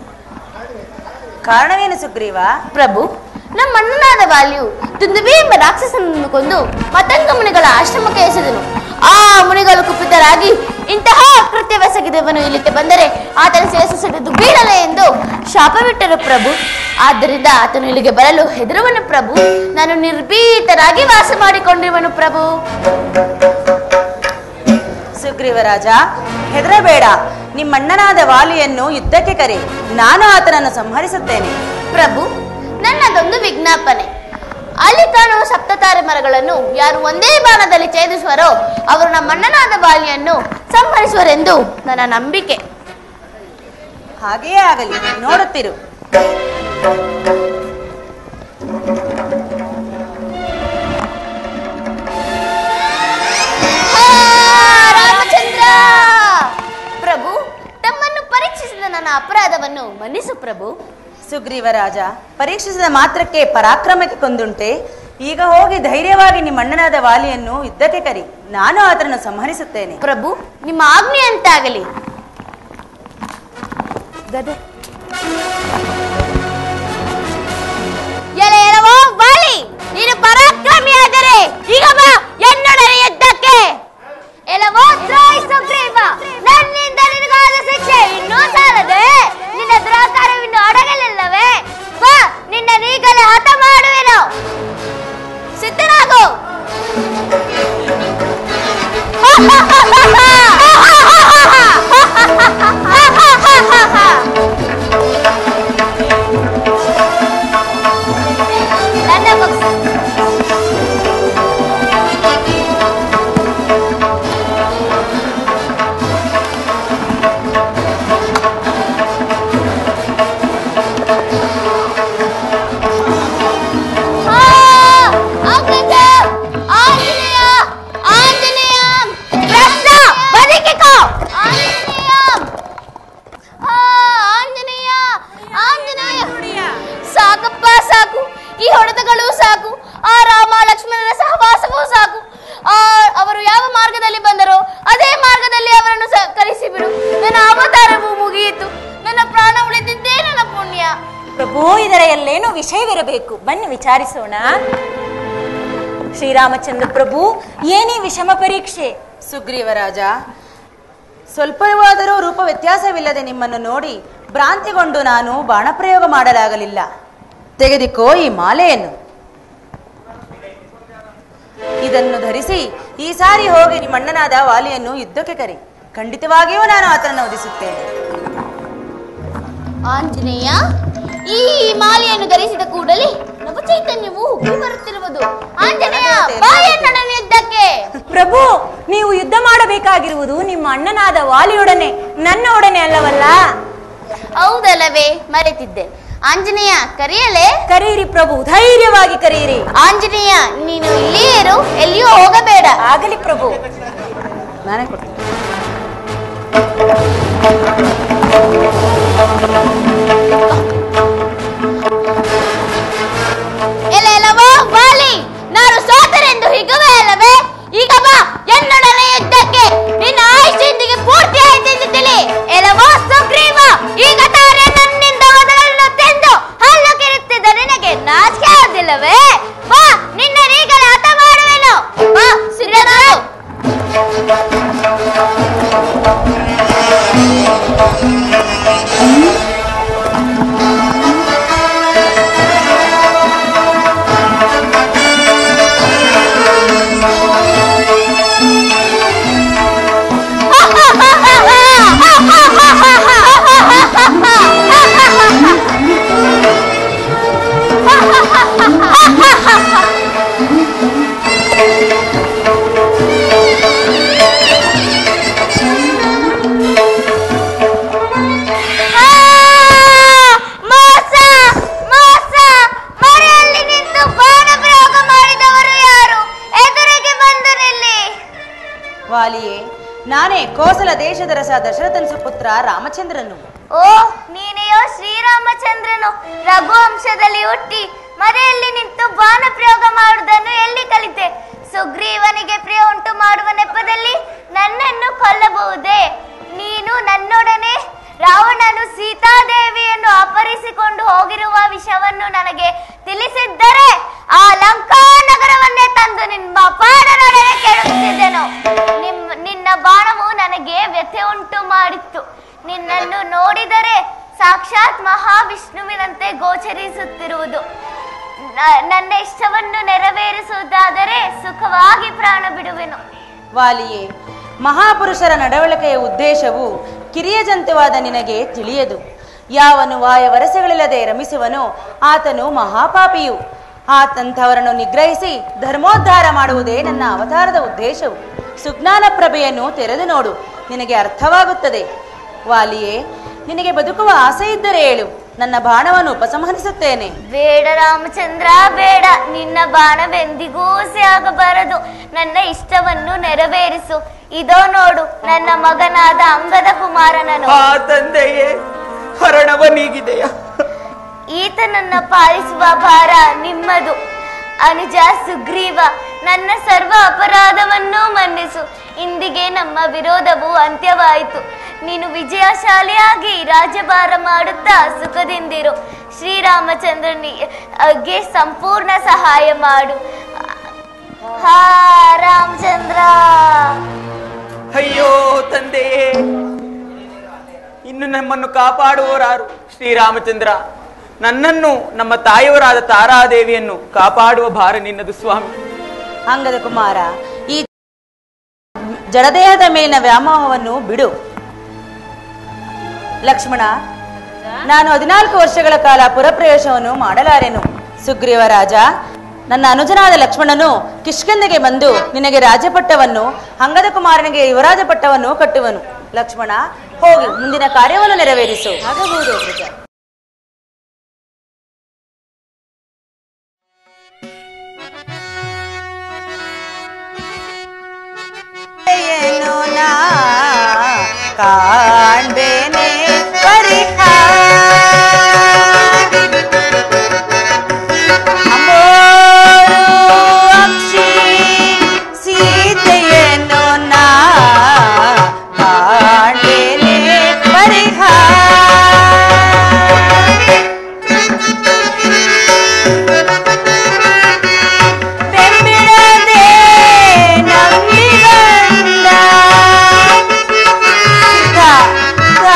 ಕಾರಣವೇನು ಸುಗ್ರೀವ ಪ್ರಭು ನಮ್ಮ ಅಣ್ಣನಾದ ಬಾಲ್ಯು ದುಂದುಬಿ ಎಂಬ ರಾಕ್ಷಸನನ್ನು ಕೊಂದು ಮತಂಗ ಮುನಿಗಳ ಆಶ್ರಮಕ್ಕೆ ಎಸೆದನು ಆ ಮುನಿಗಳು ಕುಪಿತರಾಗಿ ಇಂತಹ ಕೃತ್ಯವೆಸಗಿದವನು ಇಲ್ಲಿಗೆ ಬಂದರೆ ಆತನ ಸೇಸು ಸಿಡಿದು ಬೀಳಲೆ ಎಂದು ಶಾಪವಿಟ್ಟರು ಪ್ರಭು ಆದ್ದರಿಂದ ಆತನು ಇಲ್ಲಿಗೆ ಬರಲು ಹೆದರುವನು ಪ್ರಭು ನಾನು ನಿರ್ಭೀತರಾಗಿ ವಾಸ ಮಾಡಿಕೊಂಡಿರುವನು ಪ್ರಭು ಸುಗ್ರೀವರಾಜ ಹೆದರಬೇಡ ನಿಮ್ಮಣ್ಣನಾದ ವಾಲಿಯನ್ನು ಯುದ್ಧಕ್ಕೆ ಕರೆ ನಾನು ಆತನನ್ನು ಸಂಹರಿಸುತ್ತೇನೆ ಪ್ರಭು ನನ್ನದೊಂದು ವಿಜ್ಞಾಪನೆ ಅಲ್ಲಿ ಕಾಣುವ ಸಪ್ತತಾರೆ ಮರಗಳನ್ನು ಯಾರು ಒಂದೇ ಬಾಣದಲ್ಲಿ ಛೇದಿಸುವರೋ ಅವರು ನಮ್ಮಣ್ಣನಾದ ಬಾಲಿಯನ್ನು ಸಂಹರಿಸುವರೆಂದು ನನ್ನ ನಂಬಿಕೆ ಹಾಗೆಯೇ ಆಗಲಿ ನೋಡುತ್ತಿರು ಆ, ರಾಮಚಂದ್ರ ಪ್ರಭು ತಮ್ಮನ್ನು ಪರೀಕ್ಷಿಸಿದ ನನ್ನ ಅಪರಾಧವನ್ನು ಮನ್ನಿಸು ಪ್ರಭು ಸುಗ್ರೀವರಾಜ ಪರೀಕ್ಷಿಸಿದ ಮಾತ್ರಕ್ಕೆ ಪರಾಕ್ರಮಕ್ಕೆ ಕೊಂದುಂಟೆ ಈಗ ಹೋಗಿ ಧೈರ್ಯವಾಗಿ ನಿಮ್ಮಣ್ಣನಾದ ವಾಲಿಯನ್ನು ಯುದ್ಧಕ್ಕೆ ಕರಿ ನಾನು ಆತನನ್ನು ಸಂಹರಿಸುತ್ತೇನೆ ಪ್ರಭು ನಿಮ್ಮ ಆಜ್ಞೆಯಂತಾಗಲಿ ಗದೆ ಎಲೆ ಎಲವೋ ಬಾಲಿ ನೀನು ಪರಾಕ್ರಮಿಯಾದರೆ ಈಗ ಬಾ ಎನ್ನೊಡನೆ ಯುದ್ಧಕ್ಕೆ ಎಲವೋ ತ್ರಾಯ್ ಸುಗ್ರೀವ ನನ್ನಿಂದ ನಿನಗಾದ ಶಿಕ್ಷೆ ಇನ್ನೂ ಸಾಲದೆ ನಿನ್ನ ದುರಾಕಾರವಿನ್ನು ಅಡಗಲಿಲ್ಲವೇ ಬಾ ನಿನ್ನ ನೀಗಲೇ ಹತ ಮಾಡುವೆನು ಸಿದ್ಧನಾಗು ನನ್ನ ಪಕ್ಷ ಆ, ಅಗ್ರಜ, ಆಂಜನೇಯ, ಆಂಜನೇಯ, ಕೃಷ್ಣ, ಬದುಕಿಕೋ. ಆಂಜನೇಯ, ಆ, ಆಂಜನೇಯ, ಆಂಜನೇಯ. ಸಾಕಪ್ಪ ಸಾಕು ಈ ಹೊಡೆತಗಳು ಸಾಕು ಆ ರಾಮ ಲಕ್ಷ್ಮಣನ ಸಹವಾಸವೂ ಸಾಕು ಆ ಅವರು ಯಾವ ಮಾರ್ಗದಲ್ಲಿ ಬಂದರೋ ಅದೇ ಮಾರ್ಗದಲ್ಲಿ ಅವರನ್ನು ಸ- ಕರೆಸಿಬಿಡು ನನ್ನ ಅವತಾರವು ಮುಗಿಯಿತು ನನ್ನ ಪ್ರಾಣ ಉಳಿದಿದ್ದೇ ನನ್ನ ಪುಣ್ಯ ಪ್ರಭು ಇದರ ಎಲ್ಲೇನೋ ವಿಷಯವಿರಬೇಕು ಬನ್ನಿ ವಿಚಾರಿಸೋಣ ಶ್ರೀರಾಮಚಂದ್ರ ಪ್ರಭು ಏನೇ ವಿಷಮ ಪರೀಕ್ಷೆ ಸುಗ್ರೀವರಾಜ ಸ್ವಲ್ಪವಾದರೂ ರೂಪ ವ್ಯತ್ಯಾಸವಿಲ್ಲದೆ ನಿಮ್ಮನ್ನು ನೋಡಿ ಭ್ರಾಂತಿಗೊಂಡು ನಾನು ಬಾಣಪ್ರಯೋಗ ಮಾಡಲಾಗಲಿಲ್ಲ ತೆಗೆದುಕೋ ಈ ಮಾಲೆಯನ್ನು ಇದನ್ನು ಧರಿಸಿ ಈ ಸಾರಿ ಹೋಗಿ ನಿಮ್ಮಣ್ಣನಾದ ವಾಲಿಯನ್ನು ಯುದ್ಧಕ್ಕೆ ಕರಿ ಖಂಡಿತವಾಗಿಯೂ ನಾನು ಆತನನ್ನು ವಧಿಸುತ್ತೇನೆ ಆಂಜನೇಯ ಈ ಈ ಮಾಲೆಯನ್ನು ಧರಿಸಿದ ಕೂಡಲೇ ನವ ಚೈತನ್ಯವು ಉಕ್ಕಿ ಬರುತ್ತಿರುವುದು ಆಂಜನೇಯ ಬಾಯಣ್ಣನ ಯುದ್ಧಕ್ಕೆ ಪ್ರಭು ನೀವು ಯುದ್ಧ ಮಾಡಬೇಕಾಗಿರುವುದು ನಿಮ್ಮ ಅಣ್ಣನಾದ ವಾಲಿಯೊಡನೆ ನನ್ನ ಒಡನೆ ಅಲ್ಲವಲ್ಲ ಹೌದಲ್ಲವೇ ಮರೆತಿದ್ದೆ ಆಂಜನೇಯ ಕರೆಯಲೇ ಕರೀರಿ ಪ್ರಭು ಧೈರ್ಯವಾಗಿ ಕರೀರಿ ಆಂಜನೇಯ ನೀನು ಇಲ್ಲಿಯೇ ಇರು ಎಲ್ಲಿಯೂ ಹೋಗಬೇಡ ಆಗಲಿ ಪ್ರಭು ನಾನೇ ಕೊಡ್ತೀನಿ ಎಲೆ ಎಲವೋ ವಾಲಿ ನಾನು ಸೋತರೆಂದು ಹಿಗುವೆ ಅಲ್ಲವೇ ಈಗ ಬಾ ಎನ್ನೊಡನೆ ಯುದ್ಧಕ್ಕೆ ನಿನ್ನ ಆಯುಷ್ಯದೊಂದಿಗೆ ಪೂರ್ತಿ ಆಯ್ತೆಂದು ತಿಳಿ ಎಲವೋ ಸುಗ್ರೀವ ಈಗ ತಾರೆ ನನ್ನಿಂದ ಮೊದಲನ್ನು ತೆಂದು ಹಲ್ಲು ಕಿರುತ್ತಿದ್ದ ನಿನಗೆ ನಾಚಿಕೆ ಆದಿಲ್ಲವೇ ಬಾ ನಿನ್ನ ಈಗಲೇ ಹತ ಮಾಡುವೆನು ಬಾ ಸಿರಿಯನಾರು ಆ, ಮೋಸ ಮೋಸ ಮರೆಯಲ್ಲಿ ನಿಂತು ಬಾಣ ಪ್ರಯೋಗ ಮಾಡಿದವರು ಯಾರು ಎದುರಿಗೆ ಬಂದು ನಿಲ್ಲಿ ವಾಲಿಯೇ ನಾನೇ ಕೋಸಲ ದೇಶದ ರಸ ದಶರಥನ ಸುಪುತ್ರ ರಾಮಚಂದ್ರನು ಓ ನೀನೆಯೋ ಶ್ರೀರಾಮಚಂದ್ರನು ರಘುವಂಶದಲ್ಲಿ ಹುಟ್ಟಿ ಮರೆಯಲ್ಲಿ ನಿಂತು ಬಾಣ ಪ್ರಯೋಗ ಮಾಡುವುದನ್ನು ಎಲ್ಲಿ ಕಲಿತೆ ಸುಗ್ರೀವನಿಗೆ ಪ್ರಿಯ ಉಂಟು ಮಾಡುವ ನೆಪದಲ್ಲಿ ನನ್ನನ್ನು ಕೊಲ್ಲಬಹುದೇ ನೀನು ನನ್ನೊಡನೆ ರಾವಣನು ಸೀತಾದೇವಿಯನ್ನು ಅಪಹರಿಸಿಕೊಂಡು ಹೋಗಿರುವ ವಿಷಯವನ್ನು ನನಗೆ ತಿಳಿಸಿದ್ದರೆ ಆ ಲಂಕಾ ನಗರವನ್ನೇ ತಂದು ನಿಮ್ಮ ಪಾಡನೊಡನೆ ಕೆಡುತ್ತಿದ್ದೆನು ನಿಮ್ ನಿನ್ನ ಬಾಣವು ನನಗೆ ವ್ಯಥೆ ಉಂಟು ಮಾಡಿತ್ತು ನಿನ್ನನ್ನು ನೋಡಿದರೆ ಸಾಕ್ಷಾತ್ ಮಹಾವಿಷ್ಣುವಿನಂತೆ ಗೋಚರಿಸುತ್ತಿರುವುದು ನ- ನನ್ನ ಇಷ್ಟವನ್ನು ನೆರವೇರಿಸುವುದಾದರೆ ಸುಖವಾಗಿ ಪ್ರಾಣ ಬಿಡುವೆನು ವಾಲಿಯೇ ಮಹಾಪುರುಷರ ನಡವಳಿಕೆಯ ಉದ್ದೇಶವು ಕಿರಿಯ ಜಂತುವಾದ ನಿನಗೆ ತಿಳಿಯದು ಯಾವನು ವಾಯ ವರಸೆಗಳಿಲ್ಲದೆ ರಮಿಸುವನೋ ಆತನು ಮಹಾಪಾಪಿಯು ಆತಂಥವರನ್ನು ನಿಗ್ರಹಿಸಿ ಧರ್ಮೋದ್ಧಾರ ಮಾಡುವುದೇ ನನ್ನ ಅವತಾರದ ಉದ್ದೇಶವು ಸುಜ್ಞಾನ ಪ್ರಭೆಯನ್ನು ತೆರೆದು ನೋಡು ನಿನಗೆ ಅರ್ಥವಾಗುತ್ತದೆ ವಾಲಿಯೇ ನಿನಗೆ ಬದುಕುವ ಆಸೆ ಇದ್ದರೆ ಹೇಳು ನನ್ನ ಬಾಣವನ್ನು ಉಪಸಂಹರಿಸುತ್ತೇನೆ ಬೇಡ ರಾಮಚಂದ್ರ ಬೇಡ ನಿನ್ನ ಬಾಣವೆಂದಿಗೂ ಹುಸಿ ಆಗಬಾರದು ನನ್ನ ಇಷ್ಟವನ್ನು ನೆರವೇರಿಸು ಇದೋ ನೋಡು ನನ್ನ ಮಗನಾದ ಅಂಗದ ಕುಮಾರನನು ಆ ತಂದೆಯೇ ಹರಣವನಿಗಿದೆಯಾ ಈತನನ್ನ ಪಾಲಿಸುವ ಭಾರ ನಿಮ್ಮದು ಅನುಜ ಸುಗ್ರೀವ ನನ್ನ ಸರ್ವ ಅಪರಾಧವನ್ನೂ ಮನ್ನಿಸು ಇಂದಿಗೆ ನಮ್ಮ ವಿರೋಧವು ಅಂತ್ಯವಾಯಿತು ನೀನು ವಿಜಯಶಾಲಿಯಾಗಿ ರಾಜ್ಯಭಾರ ಮಾಡುತ್ತಾ ಸುಖದಿಂದಿರು ಶ್ರೀರಾಮಚಂದ್ರನಿಗೆ ಸಂಪೂರ್ಣ ಸಹಾಯ ಮಾಡು ಹಾ ರಾಮಚಂದ್ರ ಅಯ್ಯೋ ತಂದೆಯೇ ಇನ್ನು ನಮ್ಮನ್ನು ಕಾಪಾಡುವವರಾರು ಶ್ರೀರಾಮಚಂದ್ರ ನನ್ನನ್ನು ನಮ್ಮ ತಾಯಿಯವರಾದ ತಾರಾದೇವಿಯನ್ನು ಕಾಪಾಡುವ ಭಾರ ನಿನ್ನದು ಸ್ವಾಮಿ ಅಂಗದ ಕುಮಾರ ಈ ಜಡದೇಹದ ಮೇಲಿನ ವ್ಯಾಮೋಹವನ್ನು ಬಿಡು ಲಕ್ಷ್ಮಣ ನಾನು ಹದಿನಾಲ್ಕು ವರ್ಷಗಳ ಕಾಲ ಪುರಪ್ರವೇಶವನ್ನು ಮಾಡಲಾರೆನು ಸುಗ್ರೀವ ರಾಜ ನನ್ನ ಅನುಜನಾದ ಲಕ್ಷ್ಮಣನು ಕಿಷ್ಕಿಂದೆಗೆ ಬಂದು ನಿನಗೆ ರಾಜಪಟ್ಟವನ್ನು ಅಂಗದ ಕುಮಾರನಿಗೆ ಯುವರಾಜ ಪಟ್ಟವನ್ನು ಕಟ್ಟುವನು ಲಕ್ಷ್ಮಣ ಹೋಗಿ ಮುಂದಿನ ಕಾರ್ಯವನ್ನು ನೆರವೇರಿಸು ಆಗಬಹುದು ಅಗ್ರಜ. ಏನು ನಾ ಕಾಣ್ಬೇನೆ ಪರಿಹಾರ ಅಮೋರು ಅಕ್ಷಿ ಸೀತೆಯನ್ನು ನಾ ಕಾಣ್ಬೇನೆ ಪರಿಹಾರ ಬೆಂಬಿಡದೆ ನಂಬಿ ಬಂದ ಧ, ಧ,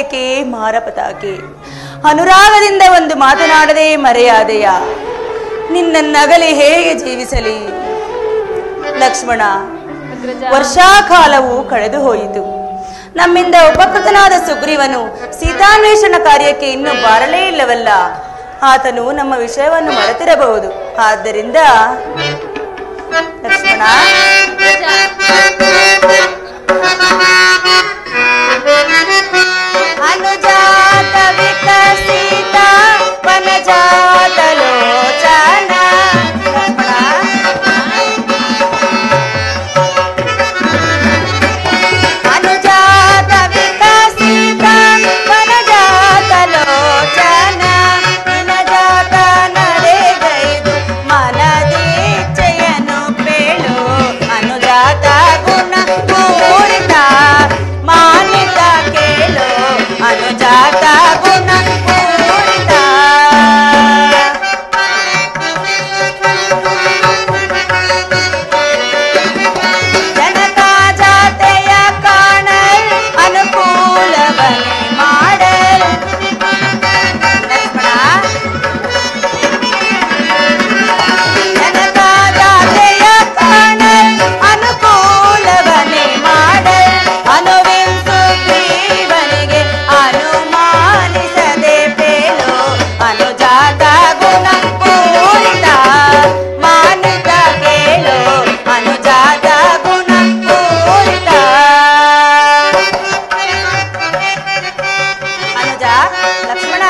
ಏಕೆ ಮಾರಪತಾಕೆ ಅನುರಾಗದಿಂದ ಒಂದು ಮಾತನಾಡದೆ ಮರೆಯಾದೆಯ ನಿನ್ನನ್ನಗಲಿ ಹೇಗೆ ಜೀವಿಸಲಿ ಲಕ್ಷ್ಮಣ ವರ್ಷಾಕಾಲವು ಕಳೆದು ಹೋಯಿತು ನಮ್ಮಿಂದ ಉಪಕೃತನಾದ ಸುಗ್ರೀವನು ಸೀತಾನ್ವೇಷಣ ಕಾರ್ಯಕ್ಕೆ ಇನ್ನೂ ಬಾರಲೇ ಇಲ್ಲವಲ್ಲ ಆತನು ನಮ್ಮ ವಿಷಯವನ್ನು ಮರೆತಿರಬಹುದು ಆದ್ದರಿಂದ ಲಕ್ಷ್ಮಣ ಅನುಜಾತ ವಿಕಸಿತ ವನಜಾತ ಲೋಚನ ಅನುಜಾತ ವಿಕಸಿತ ವನಜಾತ ಲೋಚನ ನಿನಜಾತ ನಡೆಗೈದು ಮನದೀಚ್ಛೆಯನ್ನು ಪೇಳು ಅನುಜಾತ ಗುಣ ಪೂರಿತ ಮಾನ್ಯತ ಕೇಳು ಅನುಜಾತ ಗುಣ ಪೂರಿತ ಜನಕ ಜಾತೆಯ ಕಾಣಲ್ ಅನುಕೂಲವನ್ನೇ ಮಾಡಲ್ ಲಕ್ಷ್ಮಣ ಜನಕ ಜಾತೆಯ ಕಾಣಲ್ ಅನುಕೂಲವನ್ನೇ ಮಾಡಲ್ ಅನುವಿಂಸು ಗ್ರೀವನಿಗೆ ಅನುಮಾನಿಸದೆ ಪೇಳು ಅನುಜಾತ ಗುಣ ಪೂರಿತ ಮಾನಿತ ಕೇಳು ಅನುಜಾತ ಗುಣ ಪೂರಿತ ಅನುಜ ಲಕ್ಷ್ಮಣ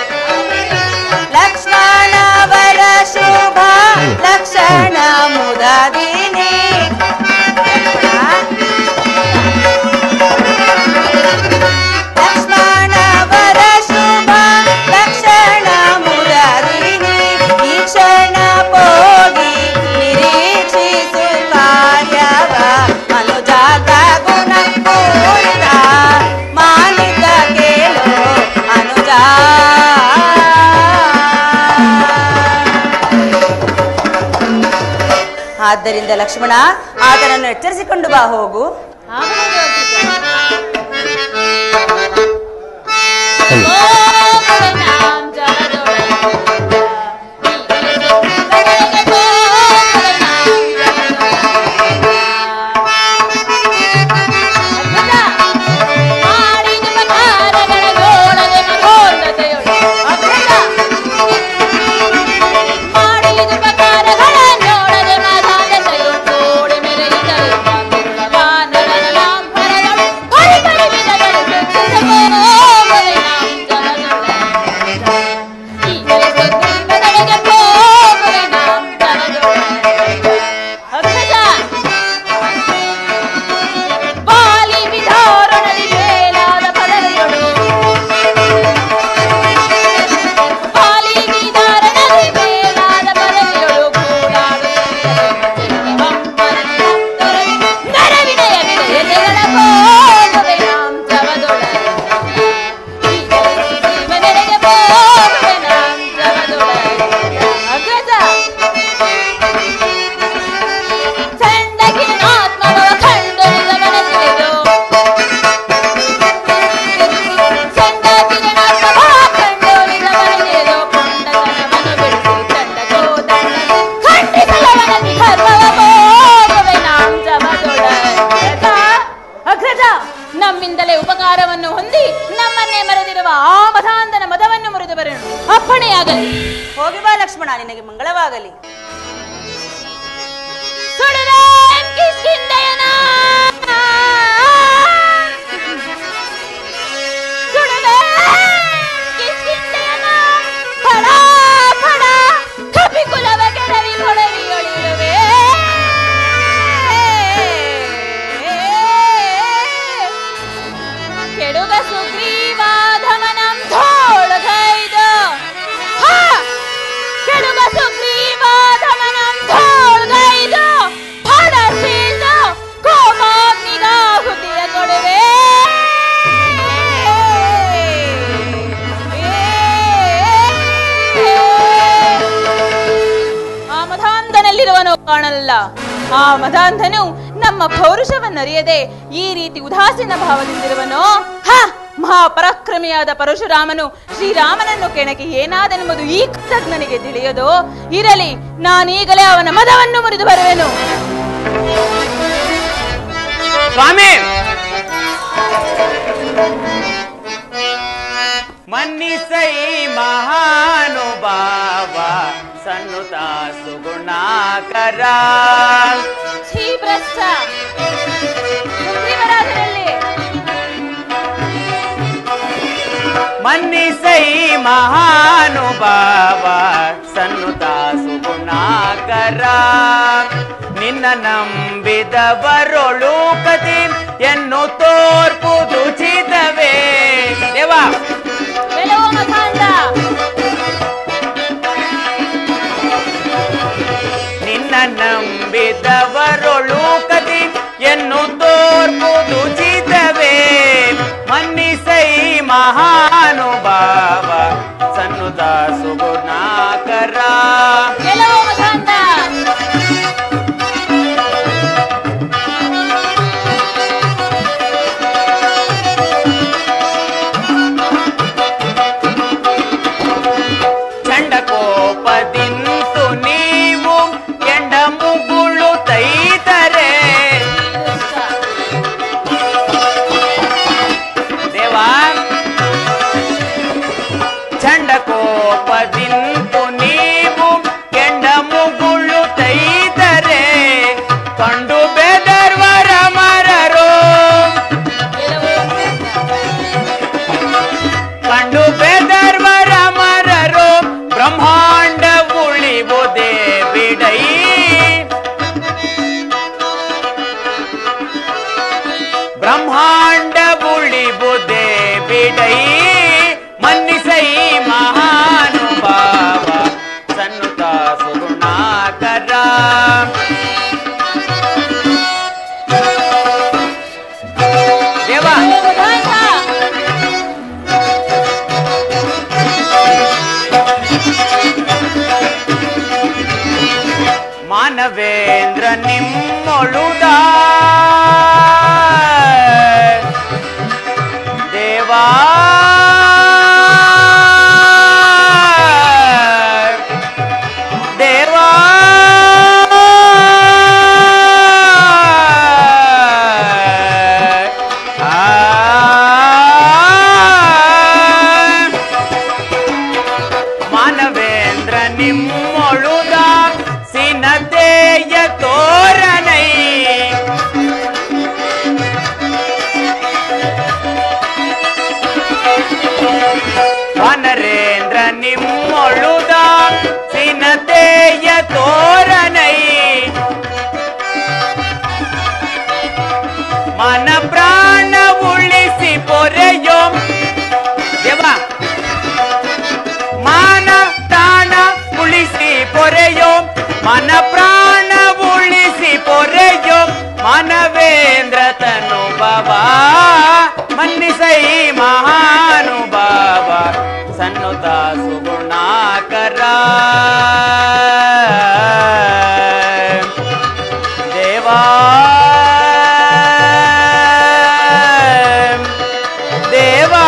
ಲಕ್ಷ್ಮಣವರ ಶುಭ ಲಕ್ಷಣ ಮುದದಿನಿ ಲಕ್ಷ್ಮಣವರ ಶುಭ ಲಕ್ಷಣ ಮುದದಿನಿ ಈ ಕ್ಷಣ ಹೋಗಿ ನಿರೀಕ್ಷಿಸು ಕಾರ್ಯವ ಅನುಜಾತ ಗುಣ ಪೂರಿತ ಮಾನಿತ ಕೇಳು ಅನುಜಾ ಆದ್ದರಿಂದ ಲಕ್ಷ್ಮಣ ಆತನನ್ನು ಎಚ್ಚರಿಸಿಕೊಂಡು ಬಾ ಹೋಗು ಬಾಲಿ ವಿಧಾರಣದಿ ಮೇಲಾದ ಪದವಿಯೊಳು ಬಾಲಿ ವಿಧಾರಣದಿ ಮೇಲಾದ ಪದವಿಯೊಳು ನರವಿನಯ ವಿನಯಗಳ ಹೋಗುವೆ ನಾಂ ಜವದೊಳ ಜೀವನೆಡೆಗೆ ಹೋಗುವೆ ನಾಂ ಜವದೊಳ ಅಗ್ರಜ ಚಂಡಕಿನ ಆತ್ಮವ ಕಂಡು ಗಮನಿಸಿದು ಚಂಡಕಿನ ಆತ್ಮವ ಕಂಡು ಗಮನಿಸಿದು ಪುಂಡತನವನ್ನು ಬಿಡಿಸಿ ಚಂಡಕೋ ದಂಡ ಖಂಡಿಸಲವನದಿ ಧರ್ಮವ ಹೋಗುವೆ ನಾಂ ಜವದೊಳ ಅಗ್ರಜ ನಮ್ಮಿಂದಲೇ ಉಪಕಾರವನ್ನು ಹೊಂದಿ ನಮ್ಮನ್ನೇ ಮರೆದಿರುವ ಆ ಮತಾಂಧನ ಮದವನ್ನು ಮುರಿದು ಬರೋಣ ಅಪ್ಪಣೆಯಾಗಲಿ ಹೋಗಿ ಬಾ ಲಕ್ಷ್ಮಣ ನಿನಗೆ ಮಂಗಳವಾಗಲಿ ಸುಡುವೆನ್ ಕಿಷ್ಕಿಂಧೆಯನ. ಸುಡುವೆನ್ ಕಿಷ್ಕಿಂಧೆಯನ. ಫಳ, ಫಳ, ಕಪಿಕುಲವ ಕೆಡವಿ ಕೊಳವಿಯೊಳಿರುವೆ. ಕೆಡುಗ ಸುಗ್ರೀವಾಧಮನಂ ಧೋಳಗೈದು ಹಾ ಕೆಡುಗ ಸುಗ್ರೀವಾಧಮನಂ ಧೋಳ್ಗೈದು ಫಡಸಿದು ಕೋಪಾಗ್ನಿಗಾಹುತಿಯ ಕೊಡುವೆ ಆ ಮಧಾಂಧನಲ್ಲಿರುವನು ಕಾಣಲ್ಲ ಆ ಮಧಾಂಧನು ನಮ್ಮ ಪೌರುಷವನ್ನರಿಯದೆ ಈ ರೀತಿ ಉದಾಸೀನ ಭಾವದಿಂದಿರುವನು ಹ ಮಹಾಪರಾಕ್ರಮಿಯಾದ ಪರಶುರಾಮನು ಶ್ರೀರಾಮನನ್ನು ಕೆಣಕಿ ಏನಾದನೆಂಬುದು ಈ ಕೃತಜ್ಞನಿಗೆ ತಿಳಿಯದೋ ಇರಲಿ ನಾನೀಗಲೇ ಅವನ ಮದವನ್ನು ಮುರಿದು ಬರುವೆನು ಸ್ವಾಮಿ ಮನ್ನಿಸೈ ಮಹಾನುಭಾವ ಸನ್ನುತ ಸುಗುಣಾಕರ ಛೀ ಭ್ರಷ್ಟ ಸುಗ್ರೀವರಾಜರಲ್ಲಿ ಮನ್ನಿಸೈ ಮಹಾನುಭಾವ ಸನ್ನುತ ಸುಗುಣಾಕರ ನಿನ್ನ ನಂಬಿದವರೊಳು ಕತಿ ಎನ್ನು ತೋರ್ಪುದು ಚಿತವೇ ದೇವಾ ಗೆಲುವು ಮತಾಂಧ ನಿನ್ನ ನಂಬಿದವರೊಳು ಕತಿ ಎನ್ನು ತೋರ್ಪುದು ಚಿತವೇ ಮನ್ನಿಸೈ ಮಹಾನುಭಾವ ಸನ್ನುತ ಸುಗುಣಾಕರ ಗೆಲುವು ಮತಾಂಧ ಚಂಡ ಕೋಪದಿಂತು ನೀವು ಎಂಡ ಮುಗುಳು ತೈತರೆ ದೇವಾ ಚಂಡ ಕೋಪದಿಂತು ನೀವು ಕೆಂಡ ಮುಗುಳು ತೈತರೆ ಕಂಡು ಬೆದರ್ವರ ಮರರು ಕಂಡು ಬೆದರ್ವರ ಮರರು ಬ್ರಹ್ಮಾಂಡ ಉಳಿವುದೇ ಬಿಡೈ ಬ್ರಹ್ಮಾಂಡ ಉಳಿವುದೇ ಬಿಡೈ ಮನ್ನಿಸೈ ಮಹಾನುಭಾವ ಸನ್ನುತ ಸುಗುಣಾಕರ ದೇವಾ ಮಾನವೇಂದ್ರ ನಿಮ್ಮೊಳುದ ದೇವಾ ದೇವಾ ಆ ಮಾನವೇಂದ್ರ ನಿಮ್ಮೊಳುದ ಸಿನತೆಯ ತೋರಣೈ ವನರೇಂದ್ರ ನಿಮ್ಮೊಳುದ ಸಿನತೆಯ ತೋರಣೈ ಮನ ಪ್ರಾಣ ಉಳಿಸಿ ಪೊರೆಯೋ ದೇವಾ ಮಾನ ಪ್ರಾಣ ಉಳಿಸಿ ಪೊರೆಯೋ ಮನ ಪ್ರಾಣ ಉಳಿಸಿ ಪೊರೆಯೋ ಮಾನವೇಂದ್ರ ತನುಭವ ಮನ್ನಿಸೈ ಮಹಾನುಭಾವ ಸನ್ನುತ ಸುಗುಣಾಕರ ದೇವಾ ದೇವಾ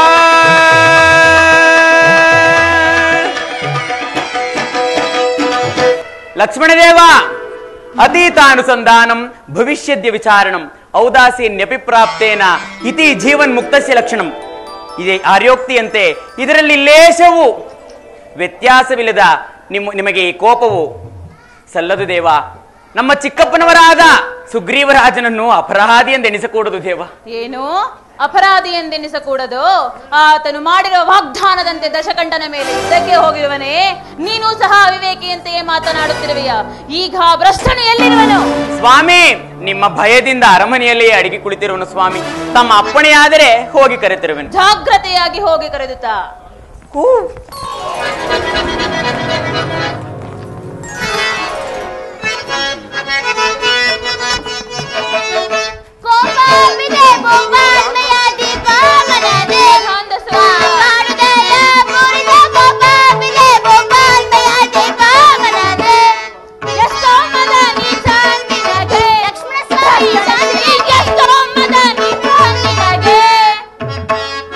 ಲಕ್ಷ್ಮಣದೇವ ಅತೀತಾನುಸಂಧಾನಂ ಭವಿಷ್ಯದ್ಯ ವಿಚಾರಣಂ ಔದಾಸೀನ್ಯಪಿ ಪ್ರಾಪ್ತೇನ ಇತಿ ಜೀವನ್ ಮುಕ್ತಸ್ಯ ಲಕ್ಷಣಂ ಇದೇ ಆರ್ಯೋಕ್ತಿಯಂತೆ ಇದರಲ್ಲಿ ಲೇಷವು ವ್ಯತ್ಯಾಸವಿಲ್ಲದ ನಿಮ್ಮ ನಿಮಗೆ ಈ ಕೋಪವು ಸಲ್ಲದು ದೇವ ನಮ್ಮ ಚಿಕ್ಕಪ್ಪನವರಾದ ಸುಗ್ರೀವರಾಜನನ್ನು ಅಪರಾಧಿ ಎಂದೆನಿಸಕೂಡದು ದೇವ ಏನು ಅಪರಾಧಿ ಎಂದೆನಿಸಕೂಡದು ಆತನು ಮಾಡಿರುವ ವಾಗ್ದಾನದಂತೆ ದಶಕಂಠನ ಮೇಲೆ ಯುದ್ಧಕ್ಕೆ ಹೋಗಿರುವನೇ ನೀನು ಸಹ ಅವಿವೇಕಿಯಂತೆಯೇ ಮಾತನಾಡುತ್ತಿರುವೆಯ ಈಗ ಆ ಭ್ರಷ್ಟನು ಎಲ್ಲಿರುವನು ಸ್ವಾಮಿ ನಿಮ್ಮ ಭಯದಿಂದ ಅರಮನೆಯಲ್ಲಿಯೇ ಅಡಿಗೆ ಕುಳಿತಿರುವನು ಸ್ವಾಮಿ ತಮ್ಮ ಅಪ್ಪಣೆಯಾದರೆ ಹೋಗಿ ಕರೆತಿರುವೆನು ಜಾಗ್ರತೆಯಾಗಿ ಹೋಗಿ ಕರೆದುತ್ತ ಕೋಪವಿದೆ ಬೊಂಬಾರ್ಮೆಯ ದೀಪ ಮನದೆ ಛಾಂದಸ್ಸು. ಮಾಡುದೆಯ ಮುರಿದ ಕೋಪವಿದೆ ಬೊಂಬಾರ್ಮೆಯ ದೀಪ ಮನದೆ ಎಷ್ಟೋ ಮದ ನೀ ಚಾಂದಿನಗೆ. ಲಕ್ಷ್ಮಣ ಸ್ವಾಮಿ ಶಾಂತಿ ಎಷ್ಟೋ ಮದ ನೀ ಚಾಂದಿನಗೆ.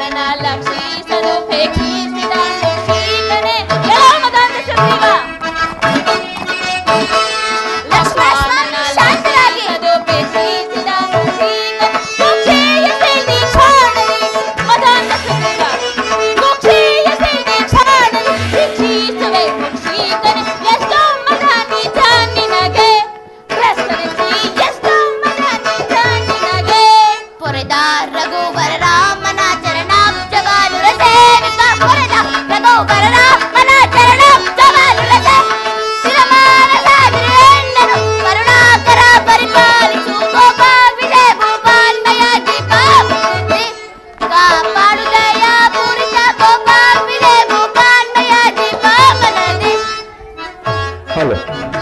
ಪ್ರಾಣನ ಲಕ್ಷಿಸಲು ಪೇಕ್ಷಿಸಿದ ಶ್ರೀಕನೇ ಎಲ್ಲ ಮದಾಂತ ಸುಗ್ರೀವ ಲಕ್ಷ್ಮಣ ಶಾಂತರಾಗಿ ಅದು ಪೇಕ್ಷಿಸಿದ ಶ್ರೀಕನೇ ಕುಕ್ಷೇಯ ಸೇನೆ ಛಾಡಲಿ ಮದಾಂತ ಸುಗ್ರೀವ ಕುಕ್ಷೇಯ ಸೇನೆ ಛಾಡಲಿ ಶಿಕ್ಷಿಸುವೆ ಶ್ರೀಕನೇ ಎಷ್ಟೋ ಮದ ನಿಜ ನಿನಗೆ ಪ್ರಸ್ತರಿಸಿ ಎಷ್ಟೋ ಮದ ನಿಜ ನಿನಗೆ ಪೊರೆದ ರಘುವರ ರಾಮನ ಚರಣಾಬ್ಜವಾಲುರ ಸೇವಿಕ ಪೊರೆದ ರಘುವರ ರಾಮನ ಚರಣಾಬ್ಜವಾಲುರ ಶಿರಮಾನ ಸಾಗಿರಿ ಎಂದನು ಕರುಣಾಕರ ಪರಿಪಾಲಿಸು ಗೋಪ ವಿಜಯ ಭೂಪಾನ್ಮಯ ದೀಪಾವತಿ ಕಾಪಾಡುದಯ ಪೂರಿತ ಗೋಪ ವಿಜಯ ಭೂಪಾನ್ಮಯ ದೀಪಾವನದಿ ಹಲೋ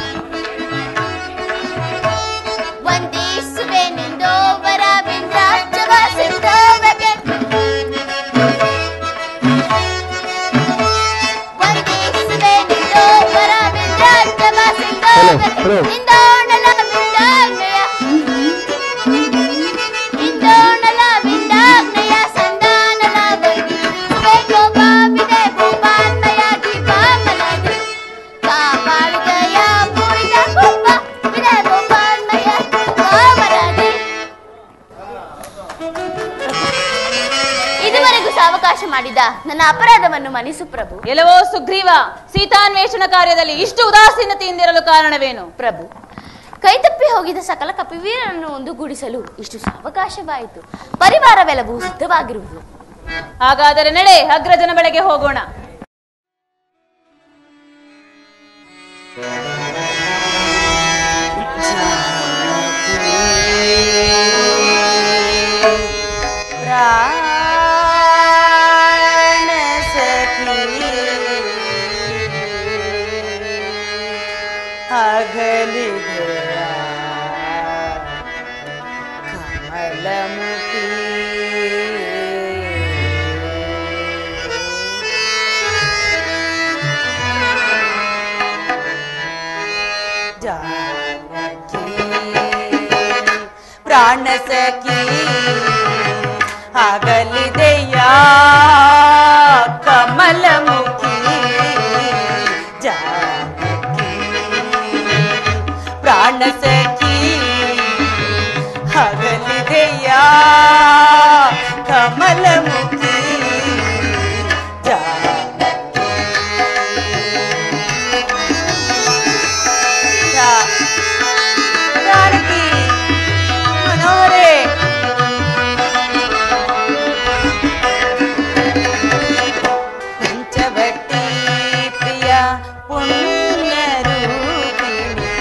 ವಂದಿಸುವೆನೆಂದೋ ವರವಿಂದ್ರಾಜವ ಸಿಂಧವಗೆ ವಂದಿಸುವೆನೆಂದೋ ವರವಿಂದ್ರಾಜವ ಸಿಂಧವಗೆ Hello, hello. ಇಂದೋಣಲ ವಿಂದಾಗ್ನಯ ಇಂದೋಣಲ ವಿಂದಾಗ್ನಯ ಸಂದಾನಲ ವಂದಿಸುವೆ ಗೋಪಾವಿದೆ ಭೂಪಾನ್ಮಯ ದೀಪಾಮಲದಿ ಕಾಪಾಡುದಯ ಪೂರಿತ ಗೋಪ ವಿದೆ ಭೂಪಾನ್ಮಯ ದೀಪಾಮಲದಿ ಇದುವರೆಗೂ ಸಾವಕಾಶ ಮಾಡಿದ ನನ್ನ ಅಪರಾಧವನ್ನು ಮನಿಸು ಪ್ರಭು ಎಲ್ಲವೋ ಸುಗ್ರೀವ ಸೀತಾನ್ವೇಷಣ ಕಾರ್ಯದಲ್ಲಿ ಇಷ್ಟು ಉದಾಸೀನತೆಯಿಂದಿರಲು ಕಾರಣವೇನು ಪ್ರಭು ಕೈತಪ್ಪಿ ಹೋಗಿದ ಸಕಲ ಕಪಿವೀರನನ್ನು ಒಂದುಗೂಡಿಸಲು ಇಷ್ಟು ಸಾವಕಾಶವಾಯಿತು ಪರಿವಾರವೆಲ್ಲವೂ ಸಿದ್ಧವಾಗಿರುವುದು ಹಾಗಾದರೆ ನಡೆ ಅಗ್ರಜನ ಬಳಿಗೆ ಹೋಗೋಣ ಪ್ರಾಣ ಸಖಿ ಅಗಲಿದೆಯ ಕಮಲಮುಖಿ ಜಾನಕಿ ಪ್ರಾಣ ಸಖಿ ಆಗಲಿದೆಯ ಕಮಲಮುಖಿ ಜಾನಕಿ ಪ್ರಾಣ ಸಖಿ ಆಗಲಿದೆಯ ಕಮಲಮುಖಿ ಜಾನಕಿ ಜಾ- ಜಾನಕಿ ಮನೋಹರೇ ಪಂಚವಟಿ ಪ್ರಿಯ ಪುಣ್ಯ ರೂಪಿಣಿ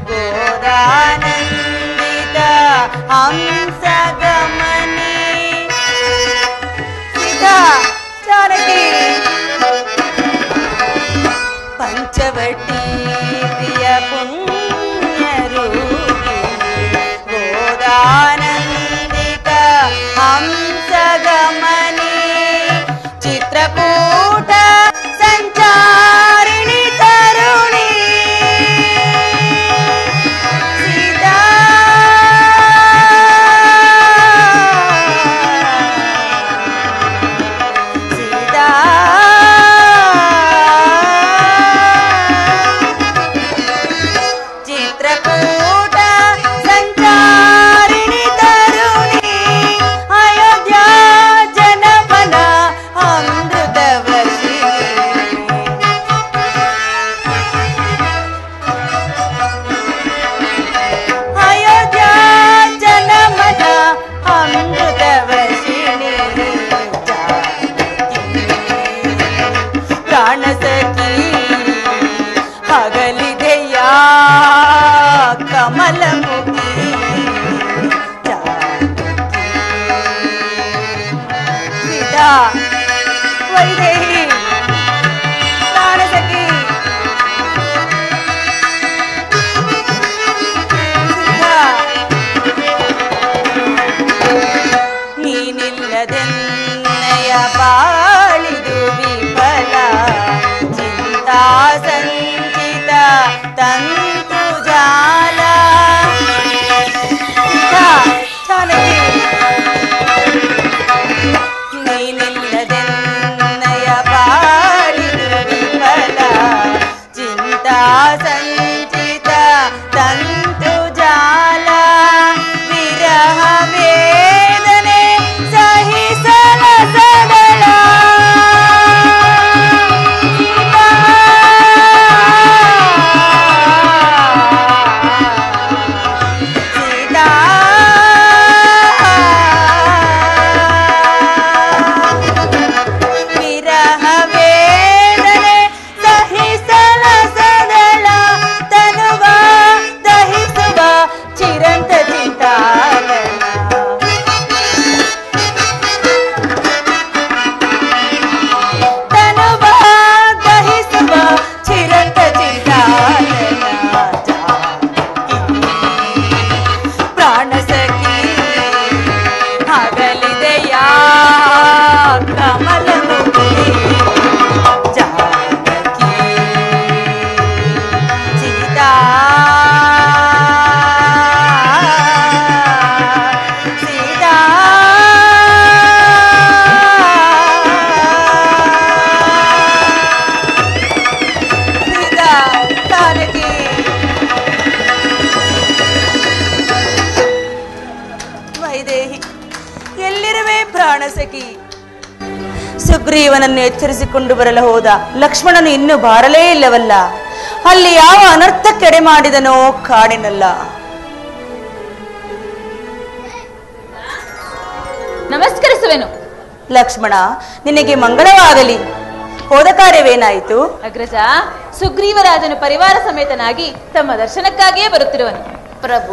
ಗೋದಾನಂದಿತ ಹಂಸ ಗಮನಿ ಸೀತಾ ಜಾನಕಿ ಪಂಚವಟಿ ಪ್ರಿಯ ಪುಣ್ಯ ರೂಪಿಣಿ ಗೋದಾನಂದಿತ ಹಂಸ ಗಮನಿ ಚಿತ್ರಕೂಟ ಸಂಚಾರಿಣಿ ತರುಣಿ ಸೀತಾ ಸೀತಾ ಚಿತ್ರಕೂಟ ಸಂಚಾರಿಣಿ ತರುಣಿ ಅಯೋಧ್ಯ ಜನಪನ ಅಮೃತವರ್ಷಿ ಅಯೋಧ್ಯ ಜನಮನ ಅಮೃತವರ್ಷಿಣಿ ಪ್ರಾಣ ಸಖಿ ಹಗಲಿದೆಯ ಕಮಲಮುಖಿ ಸೀತಾ ವೈದೇಹಿ ಪ್ರಾಣ ಸಖಿ ಸೀತಾ ನೀನಿಲ್ಲದೆನ್ನಯ ಬಾಳಿದು ವಿಫಲ ಚಿಂತಾ ಸಂಚಿತ ತಂತು ಜಾಲ ಸೀತಾ, ಜಾನಕಿ ನೀನಿಲ್ಲ ಸುಗ್ರೀವನನ್ನು ಎಚ್ಚರಿಸಿಕೊಂಡು ಬರಲು ಹೋದ ಲಕ್ಷ್ಮಣನು ಇನ್ನೂ ಬಾರಲೇ ಇಲ್ಲವಲ್ಲ ಅಲ್ಲಿ ಯಾವ ಅನರ್ಥಕ್ಕೆಡೆ ಮಾಡಿದನೋ ಕಾಡಿನಲ್ಲ ನಮಸ್ಕರಿಸುವೆನು ಲಕ್ಷ್ಮಣ ನಿನಗೆ ಮಂಗಳವಾಗಲಿ ಹೋದ ಕಾರ್ಯವೇನಾಯಿತು ಅಗ್ರಜ ಸುಗ್ರೀವರಾಜನು ಪರಿವಾರ ಸಮೇತನಾಗಿ ತಮ್ಮ ದರ್ಶನಕ್ಕಾಗಿಯೇ ಬರುತ್ತಿರುವನು ಪ್ರಭು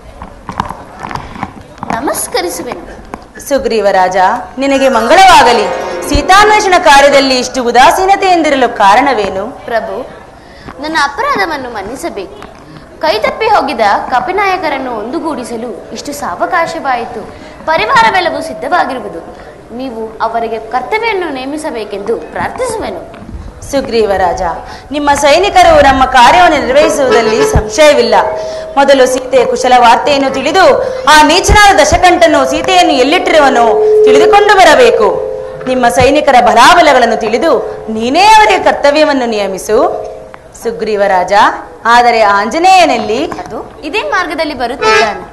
ನಮಸ್ಕರಿಸುವೆನು ಸುಗ್ರೀವರಾಜ ನಿನಗೆ ಮಂಗಳವಾಗಲಿ ಸೀತಾನ್ವೇಷಣ ಕಾರ್ಯದಲ್ಲಿ ಇಷ್ಟು ಉದಾಸೀನತೆಯಿಂದಿರಲು ಕಾರಣವೇನು ಪ್ರಭು ನನ್ನ ಅಪರಾಧವನ್ನು ಮನ್ನಿಸಬೇಕು ಕೈತಪ್ಪಿ ಹೋಗಿದ ಕಪಿನಾಯಕರನ್ನು ಒಂದುಗೂಡಿಸಲು ಇಷ್ಟು ಸಾವಕಾಶವಾಯಿತು ಪರಿವಾರವೆಲ್ಲವೂ ಸಿದ್ಧವಾಗಿರುವುದು ನೀವು ಅವರಿಗೆ ಕರ್ತವ್ಯವನ್ನು ನೇಮಿಸಬೇಕೆಂದು ಪ್ರಾರ್ಥಿಸುವೆನು ಸುಗ್ರೀವರಾಜ ನಿಮ್ಮ ಸೈನಿಕರು ನಮ್ಮ ಕಾರ್ಯವನ್ನು ನಿರ್ವಹಿಸುವುದರಲ್ಲಿ ಸಂಶಯವಿಲ್ಲ ಮೊದಲು ಸೀತೆಯ ಕುಶಲ ವಾರ್ತೆಯನ್ನು ತಿಳಿದು ಆ ನೀಚನಾದ ದಶಕಂಠನು ಸೀತೆಯನ್ನು ಎಲ್ಲಿಟ್ಟಿರುವನೋ ತಿಳಿದುಕೊಂಡು ಬರಬೇಕು ನಿಮ್ಮ ಸೈನಿಕರ ಬಲಾಬಲಗಳನ್ನು ತಿಳಿದು ನೀನೇ ಅವರಿಗೆ ಕರ್ತವ್ಯವನ್ನು ನಿಯಮಿಸು ಸುಗ್ರೀವರಾಜ ಆದರೆ ಆಂಜನೇಯನಲ್ಲಿ ಅದು ಇದೇ ಮಾರ್ಗದಲ್ಲಿ ಬರುತ್ತಿದ್ದಾನೆ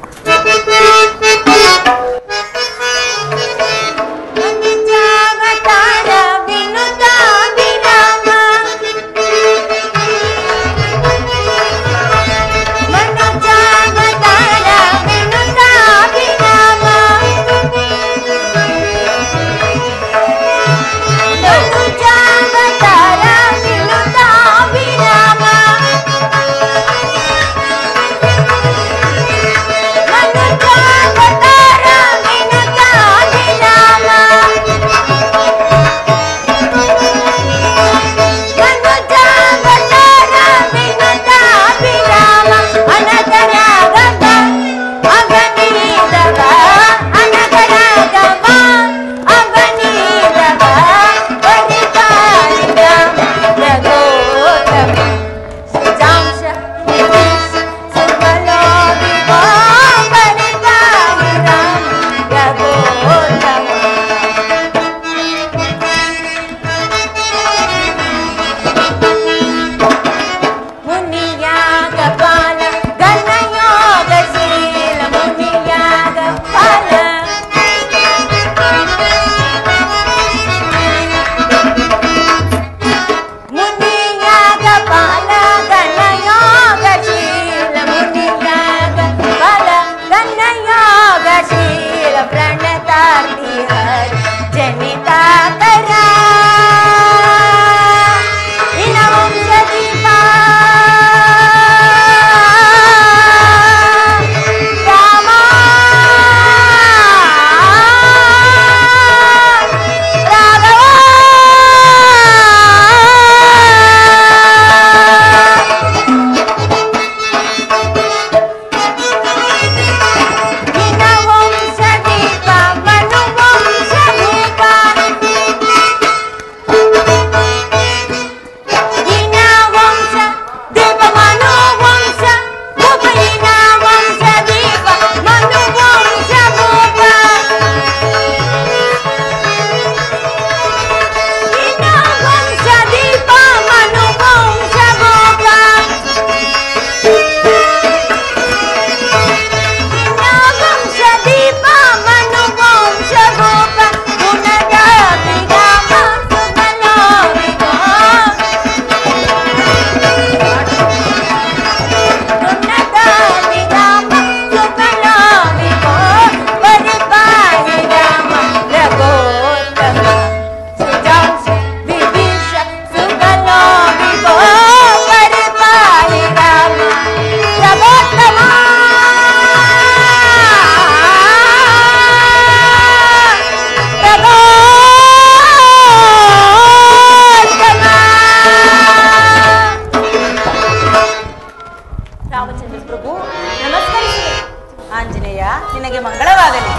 ರಾಮಚಂದ್ರ ಪ್ರಭು ನಮಸ್ಕರಿಸುವೆ ಆಂಜನೇಯ ನಿನಗೆ ಮಂಗಳವಾಗಲಿ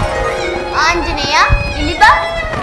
ಆಂಜನೇಯ ಇಲ್ಲಿ ಬಾ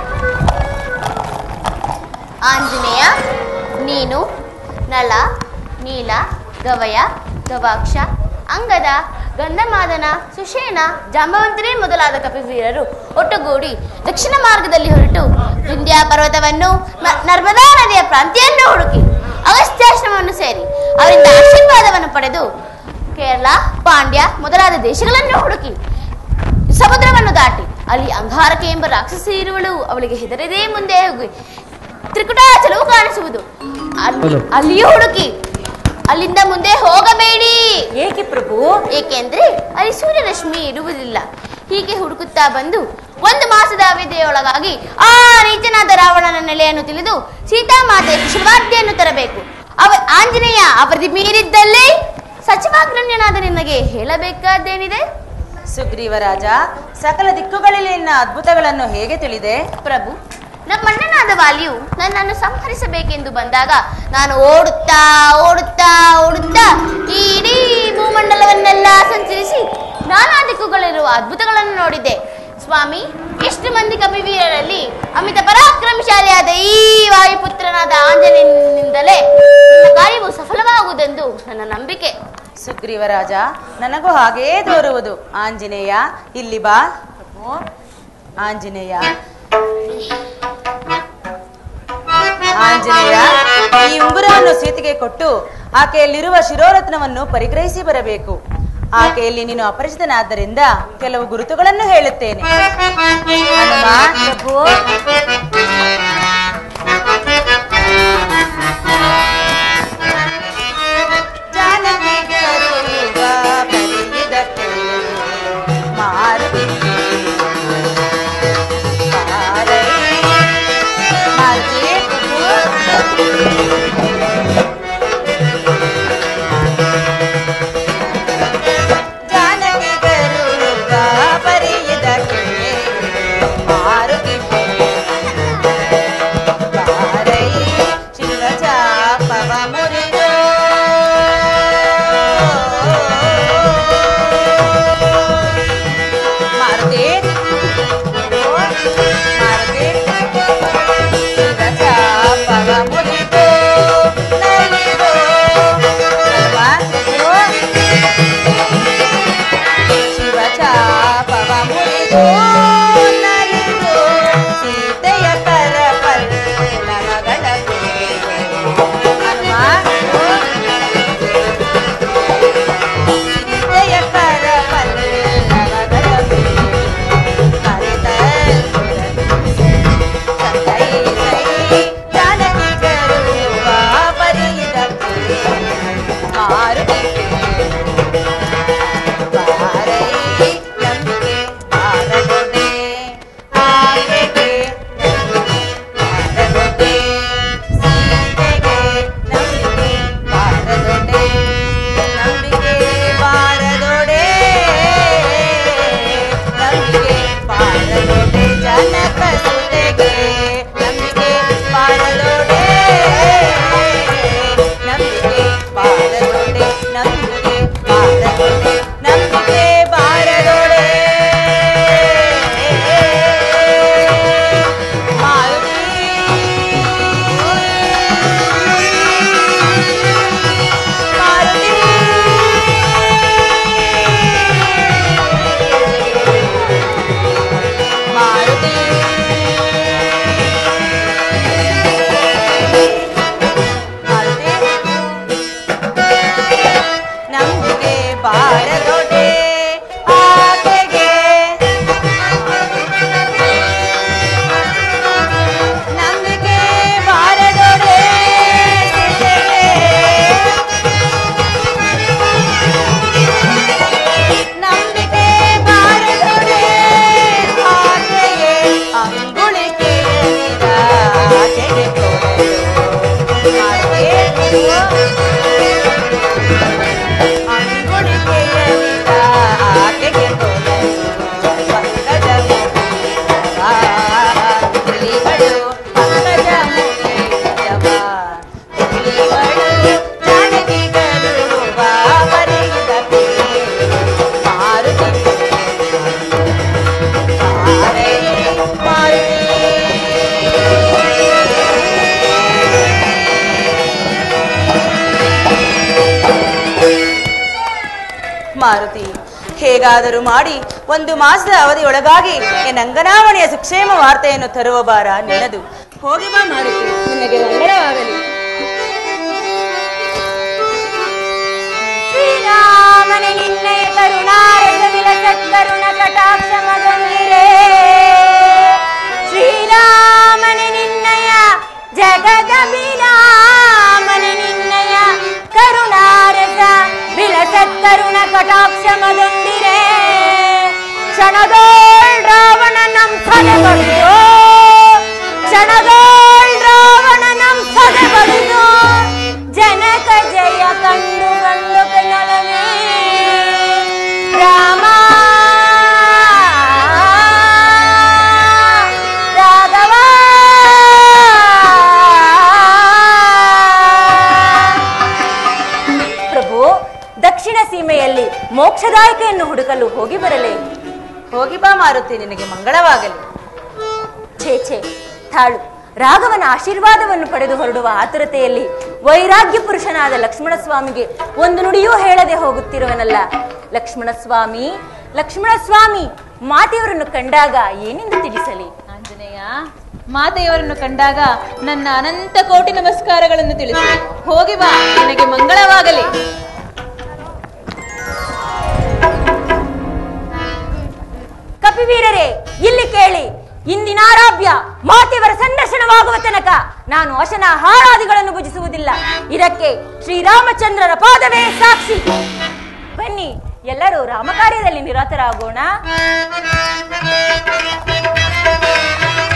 ಆಂಜನೇಯ ನೀನು ನಳ ನೀಲ ಗವಯ ಗವಾಕ್ಷ ಅಂಗದ ಗಂಧಮಾದನ ಸುಷೇಣ ಜಾಂಬವಂತರೇ ಮೊದಲಾದ ಕಪಿವೀರರು ಒಟ್ಟುಗೂಡಿ ದಕ್ಷಿಣ ಮಾರ್ಗದಲ್ಲಿ ಹೊರಟು ವಿಂಧ್ಯ ಪರ್ವತವನ್ನು ನ- ನರ್ಮದಾ ನದಿಯ ಪ್ರಾಂತ್ಯವನ್ನು ಹುಡುಕಿ ಅಗಸ್ತ್ಯಾಶ್ರಮವನ್ನು ಸೇರಿ ಅವರಿಂದ ಆಶೀರ್ವಾದವನ್ನು ಪಡೆದು ಕೇರಳ ಪಾಂಡ್ಯ ಮೊದಲಾದ ದೇಶಗಳನ್ನು ಹುಡುಕಿ ಸಮುದ್ರವನ್ನು ದಾಟಿ ಅಲ್ಲಿ ಅಂಗಾರಕ ಎಂಬ ರಾಕ್ಷಸಿ ಇರುವಳು ಅವಳಿಗೆ ಹೆದರದೇ ಮುಂದೆ ಹೋಗಿ ತ್ರಿಕುಟಾಚಲವು ಕಾಣಿಸುವುದು ಅಲ್ಲಿ- ಹಲೋ. ಅಲ್ಲಿಯೂ ಹುಡುಕಿ ಅಲ್ಲಿಂದ ಮುಂದೆ ಹೋಗಬೇಡಿ ಏಕೆ ಪ್ರಭು ಏಕೆಂದ್ರೆ ಅಲ್ಲಿ ಸೂರ್ಯರಶ್ಮಿ ಇರುವುದಿಲ್ಲ ಹೀಗೆ ಹುಡುಕುತ್ತಾ ಬಂದು ಒಂದು ಮಾಸದ ಅವಧಿಯೊಳಗಾಗಿ ಆ ನೀಚನಾದ ರಾವಣನ ನೆಲೆಯನ್ನು ತಿಳಿದು ಸೀತಾಮಾತೆಯ ಕುಶಲವಾದ್ಯನ್ನು ತರಬೇಕು ಅವ ಆಂಜನೇಯ ಅವಧಿ ಮೀರಿದ್ದಲ್ಲಿ ಸಚಿವಾಗ್ರಣ್ಯನಾದ ನಿನಗೆ ಹೇಳಬೇಕಾದ್ದೇನಿದೆ ಸುಗ್ರೀವರಾಜ ಸಕಲ ದಿಕ್ಕುಗಳಲ್ಲಿನ ಅದ್ಭುತಗಳನ್ನು ಹೇಗೆ ತಿಳಿದೆ ಪ್ರಭು ನಮ್ಮಣ್ಣನಾದ ವಾಲಿಯು ನನ್ನನ್ನು ಸಂಹರಿಸಬೇಕೆಂದು ಬಂದಾಗ ನಾನು ಓಡುತ್ತಾ ಓಡುತ್ತಾ ಓಡುತ್ತಾ ಈ ಇಡೀ ಭೂಮಂಡಲವನ್ನೆಲ್ಲ ಸಂಚರಿಸಿ ನಾನಾ ದಿಕ್ಕುಗಳಿರುವ ಅದ್ಭುತಗಳನ್ನು ನೋಡಿದ್ದೆ ಸ್ವಾಮಿ ಎಷ್ಟು ಮಂದಿ ಕಪಿವೀರರಲ್ಲಿ ಅಮಿತ ಪರಾಕ್ರಮಶಾಲಿಯಾದ ಈ ವಾಯುಪುತ್ರನಾದ ಆಂಜನೇಯನಿಂದಲೇ ನನ್ನ ಕಾರ್ಯವು ಸಫಲವಾಗುವುದೆಂದು ನನ್ನ ನಂಬಿಕೆ ಸುಗ್ರೀವರಾಜ ನನಗೂ ಹಾಗೇ ತೋರುವುದು ಆಂಜನೇಯ ಇಲ್ಲಿ ಬಾ ಆಂಜನೇಯ ಆಂಜನೇಯ ಈ ಉಂಗುರವನ್ನು ಸೀತೆಗೆ ಕೊಟ್ಟು ಆಕೆಯಲ್ಲಿರುವ ಶಿರೋರತ್ನವನ್ನು ಪರಿಗ್ರಹಿಸಿ ಬರಬೇಕು ಆಕೆಯಲ್ಲಿ ನೀನು ಅಪರಿಚಿತನಾದ್ದರಿಂದ ಕೆಲವು ಗುರುತುಗಳನ್ನು ಹೇಳುತ್ತೇನೆ ಹನುಮ, ಪ್ರಭು ಜಾನಕಿ ಕರುಗ ಬಲಿಯಿದಕ್ಕೆ ಮಾರುತಿ ಬಾರೈ. ಮಾರುತಿ, ಜಾನಕಿ ಕರುಗ ಬಲಿಯಿದಕ್ಕೆ ಮಾರುತಿ ಬಾರೈ. ಶಿವಚಾಪವ ಮುರಿದು ಮಾರುತಿ ಮಾರುತಿ ಶಿವಚಾಪವ ಮುರಿದು ನಲಿದು ಅಲ್ವಾ? ಶಿವಚಾಪವ ಮುರಿದು ನಲಿದು ಸೀತೆಯ ಕರಪಲ್ ನಮಗಳದು ಹನುಮ ಸೀತೆಯ ಕರಪಲ್ ನಮಗಳದು ನಂಬಿಕೆ ಬಾರದೊಡೆ ನಂಬಿಕೆ ಬಾರದೊಡೆ ಜನಕ ಸುತೆಗೆ ನಂಬಿಕೆ ಬಾರದೊಡೆ ನಂಬಿಕೆ ಬಾರದೊಡೆ ನಂಬಿಕೆ ಬಾರದೊಡೆ ನಂಬಿಕೆ ಬಾರದೊಡೆ ಮಾರುತಿ ಮಾರುತಿ ನಂಬಿಕೆ ಬಾರದೊಡೆ ಆಕೆಗೆ ನಂಬಿಕೆ ಬಾರದೊಡೆ ಸೀತೆಗೆ. ನಂಬಿಕೆ ಬಾರದೊಡೆ ಆಕೆಗೆ ಅಂಗುಳಿಕೆ ಆಕೆಗೆ ಕೊಡಲು ಅಂಗುಳಿಕೆಯಲಿದ ಆಕೆಗೆ ಕೊಡಲು ಪಂಕಜ ತಿಳಿಗಳು ಪಂಕಜ ಮುಗಿದವ ತಿಳಿಗಳು ಜಾನಕಿಗಳು ಬರಿದಕ್ಕೆ ಮಾರುತಿ ಮಾರೇ ಮಾರುತಿ ಹೇಗಾದರೂ ಮಾಡಿ ಒಂದು ಮಾಸದ ಅವಧಿಯೊಳಗಾಗಿ ಎನ್ನ ಅಂಗನಾವಣಿಯ ಸುಕ್ಷೇಮ ವಾರ್ತೆಯನ್ನು ತರುವ ಬಾರ ನಿನ್ನದು ಹೋಗಿ ಬಾ ಮಾರುತಿ ನಿನಗೆ ಮಂಗಳವಾಗಲಿ ಶ್ರೀರಾಮನ ನಿನ್ನಯ ಕರುಣಾರಸ ವಿಲಸ ಸತ್ಕರುಣ ಕಟಾಕ್ಷ ಮಗಂದಿರೇ ಶ್ರೀರಾಮನ ನಿನ್ನಯ ಜಗದ ಬಿರಾಮನ ನಿನ್ನಯ ಕರುಣಾರಸ ಬಿಳಸತ್ಕರುಣ ಕಟಾಕ್ಷ ಮಗಂದಿರೇ ಕ್ಷಣದೋಳ್ ರಾವಣ ನಮ್ ಸದೆ ಬಡಿದೋ ಕ್ಷಣದೋಳ್ ರಾವಣ ನಮ್ ಸದೆ ಬಡಿದೋ ಜನಕ ಜಯ ಕಂಡು ಕಂಡು ಕನಲವೇ ರಾಮ ರಾಘವ ಪ್ರಭು ದಕ್ಷಿಣ ಸೀಮೆಯಲ್ಲಿ ಮೋಕ್ಷದಾಯಕೆಯನ್ನು ಹುಡುಕಲು ಹೋಗಿ ಬರಲೇ ಹೋಗಿ ಬಾ ಮಾರುತಿ ನಿನಗೆ ಮಂಗಳವಾಗಲಿ ಛೇ ಛೇ ತಾಳು ರಾಘವನ ಆಶೀರ್ವಾದವನ್ನು ಪಡೆದು ಹೊರಡುವ ಆತುರತೆಯಲ್ಲಿ ವೈರಾಗ್ಯ ಪುರುಷನಾದ ಲಕ್ಷ್ಮಣ ಸ್ವಾಮಿಗೆ ಒಂದು ನುಡಿಯೂ ಹೇಳದೆ ಹೋಗುತ್ತಿರುವನಲ್ಲ ಲಕ್ಷ್ಮಣ ಸ್ವಾಮಿ ಲಕ್ಷ್ಮಣ ಸ್ವಾಮಿ ಮಾತೆಯವರನ್ನು ಕಂಡಾಗ ಏನೆಂದು ತಿಳಿಸಲಿ ಆಂಜನೇಯ ಮಾತೆಯವರನ್ನು ಕಂಡಾಗ ನನ್ನ ಅನಂತ ಕೋಟಿ ನಮಸ್ಕಾರಗಳನ್ನು ತಿಳಿಸಿ ಹೋಗಿ ಬಾ ನಿನಗೆ ಮಂಗಳವಾಗಲಿ ಕಪಿವೀರರೇ ಇಲ್ಲಿ ಕೇಳಿ ಇಂದಿನಾರಾಭ್ಯ ಮಾತೆಯವರ ಸಂದರ್ಶನವಾಗುವ ತನಕ ನಾನು ವಶನ ಹಾಳಾದಿಗಳನ್ನು ಭುಜಿಸುವುದಿಲ್ಲ ಇದಕ್ಕೆ ಶ್ರೀರಾಮಚಂದ್ರರ ಪಾದವೇ ಸಾಕ್ಷಿ ಬನ್ನಿ ಎಲ್ಲರೂ ರಾಮಕಾರ್ಯದಲ್ಲಿ ನಿರತರಾಗೋಣ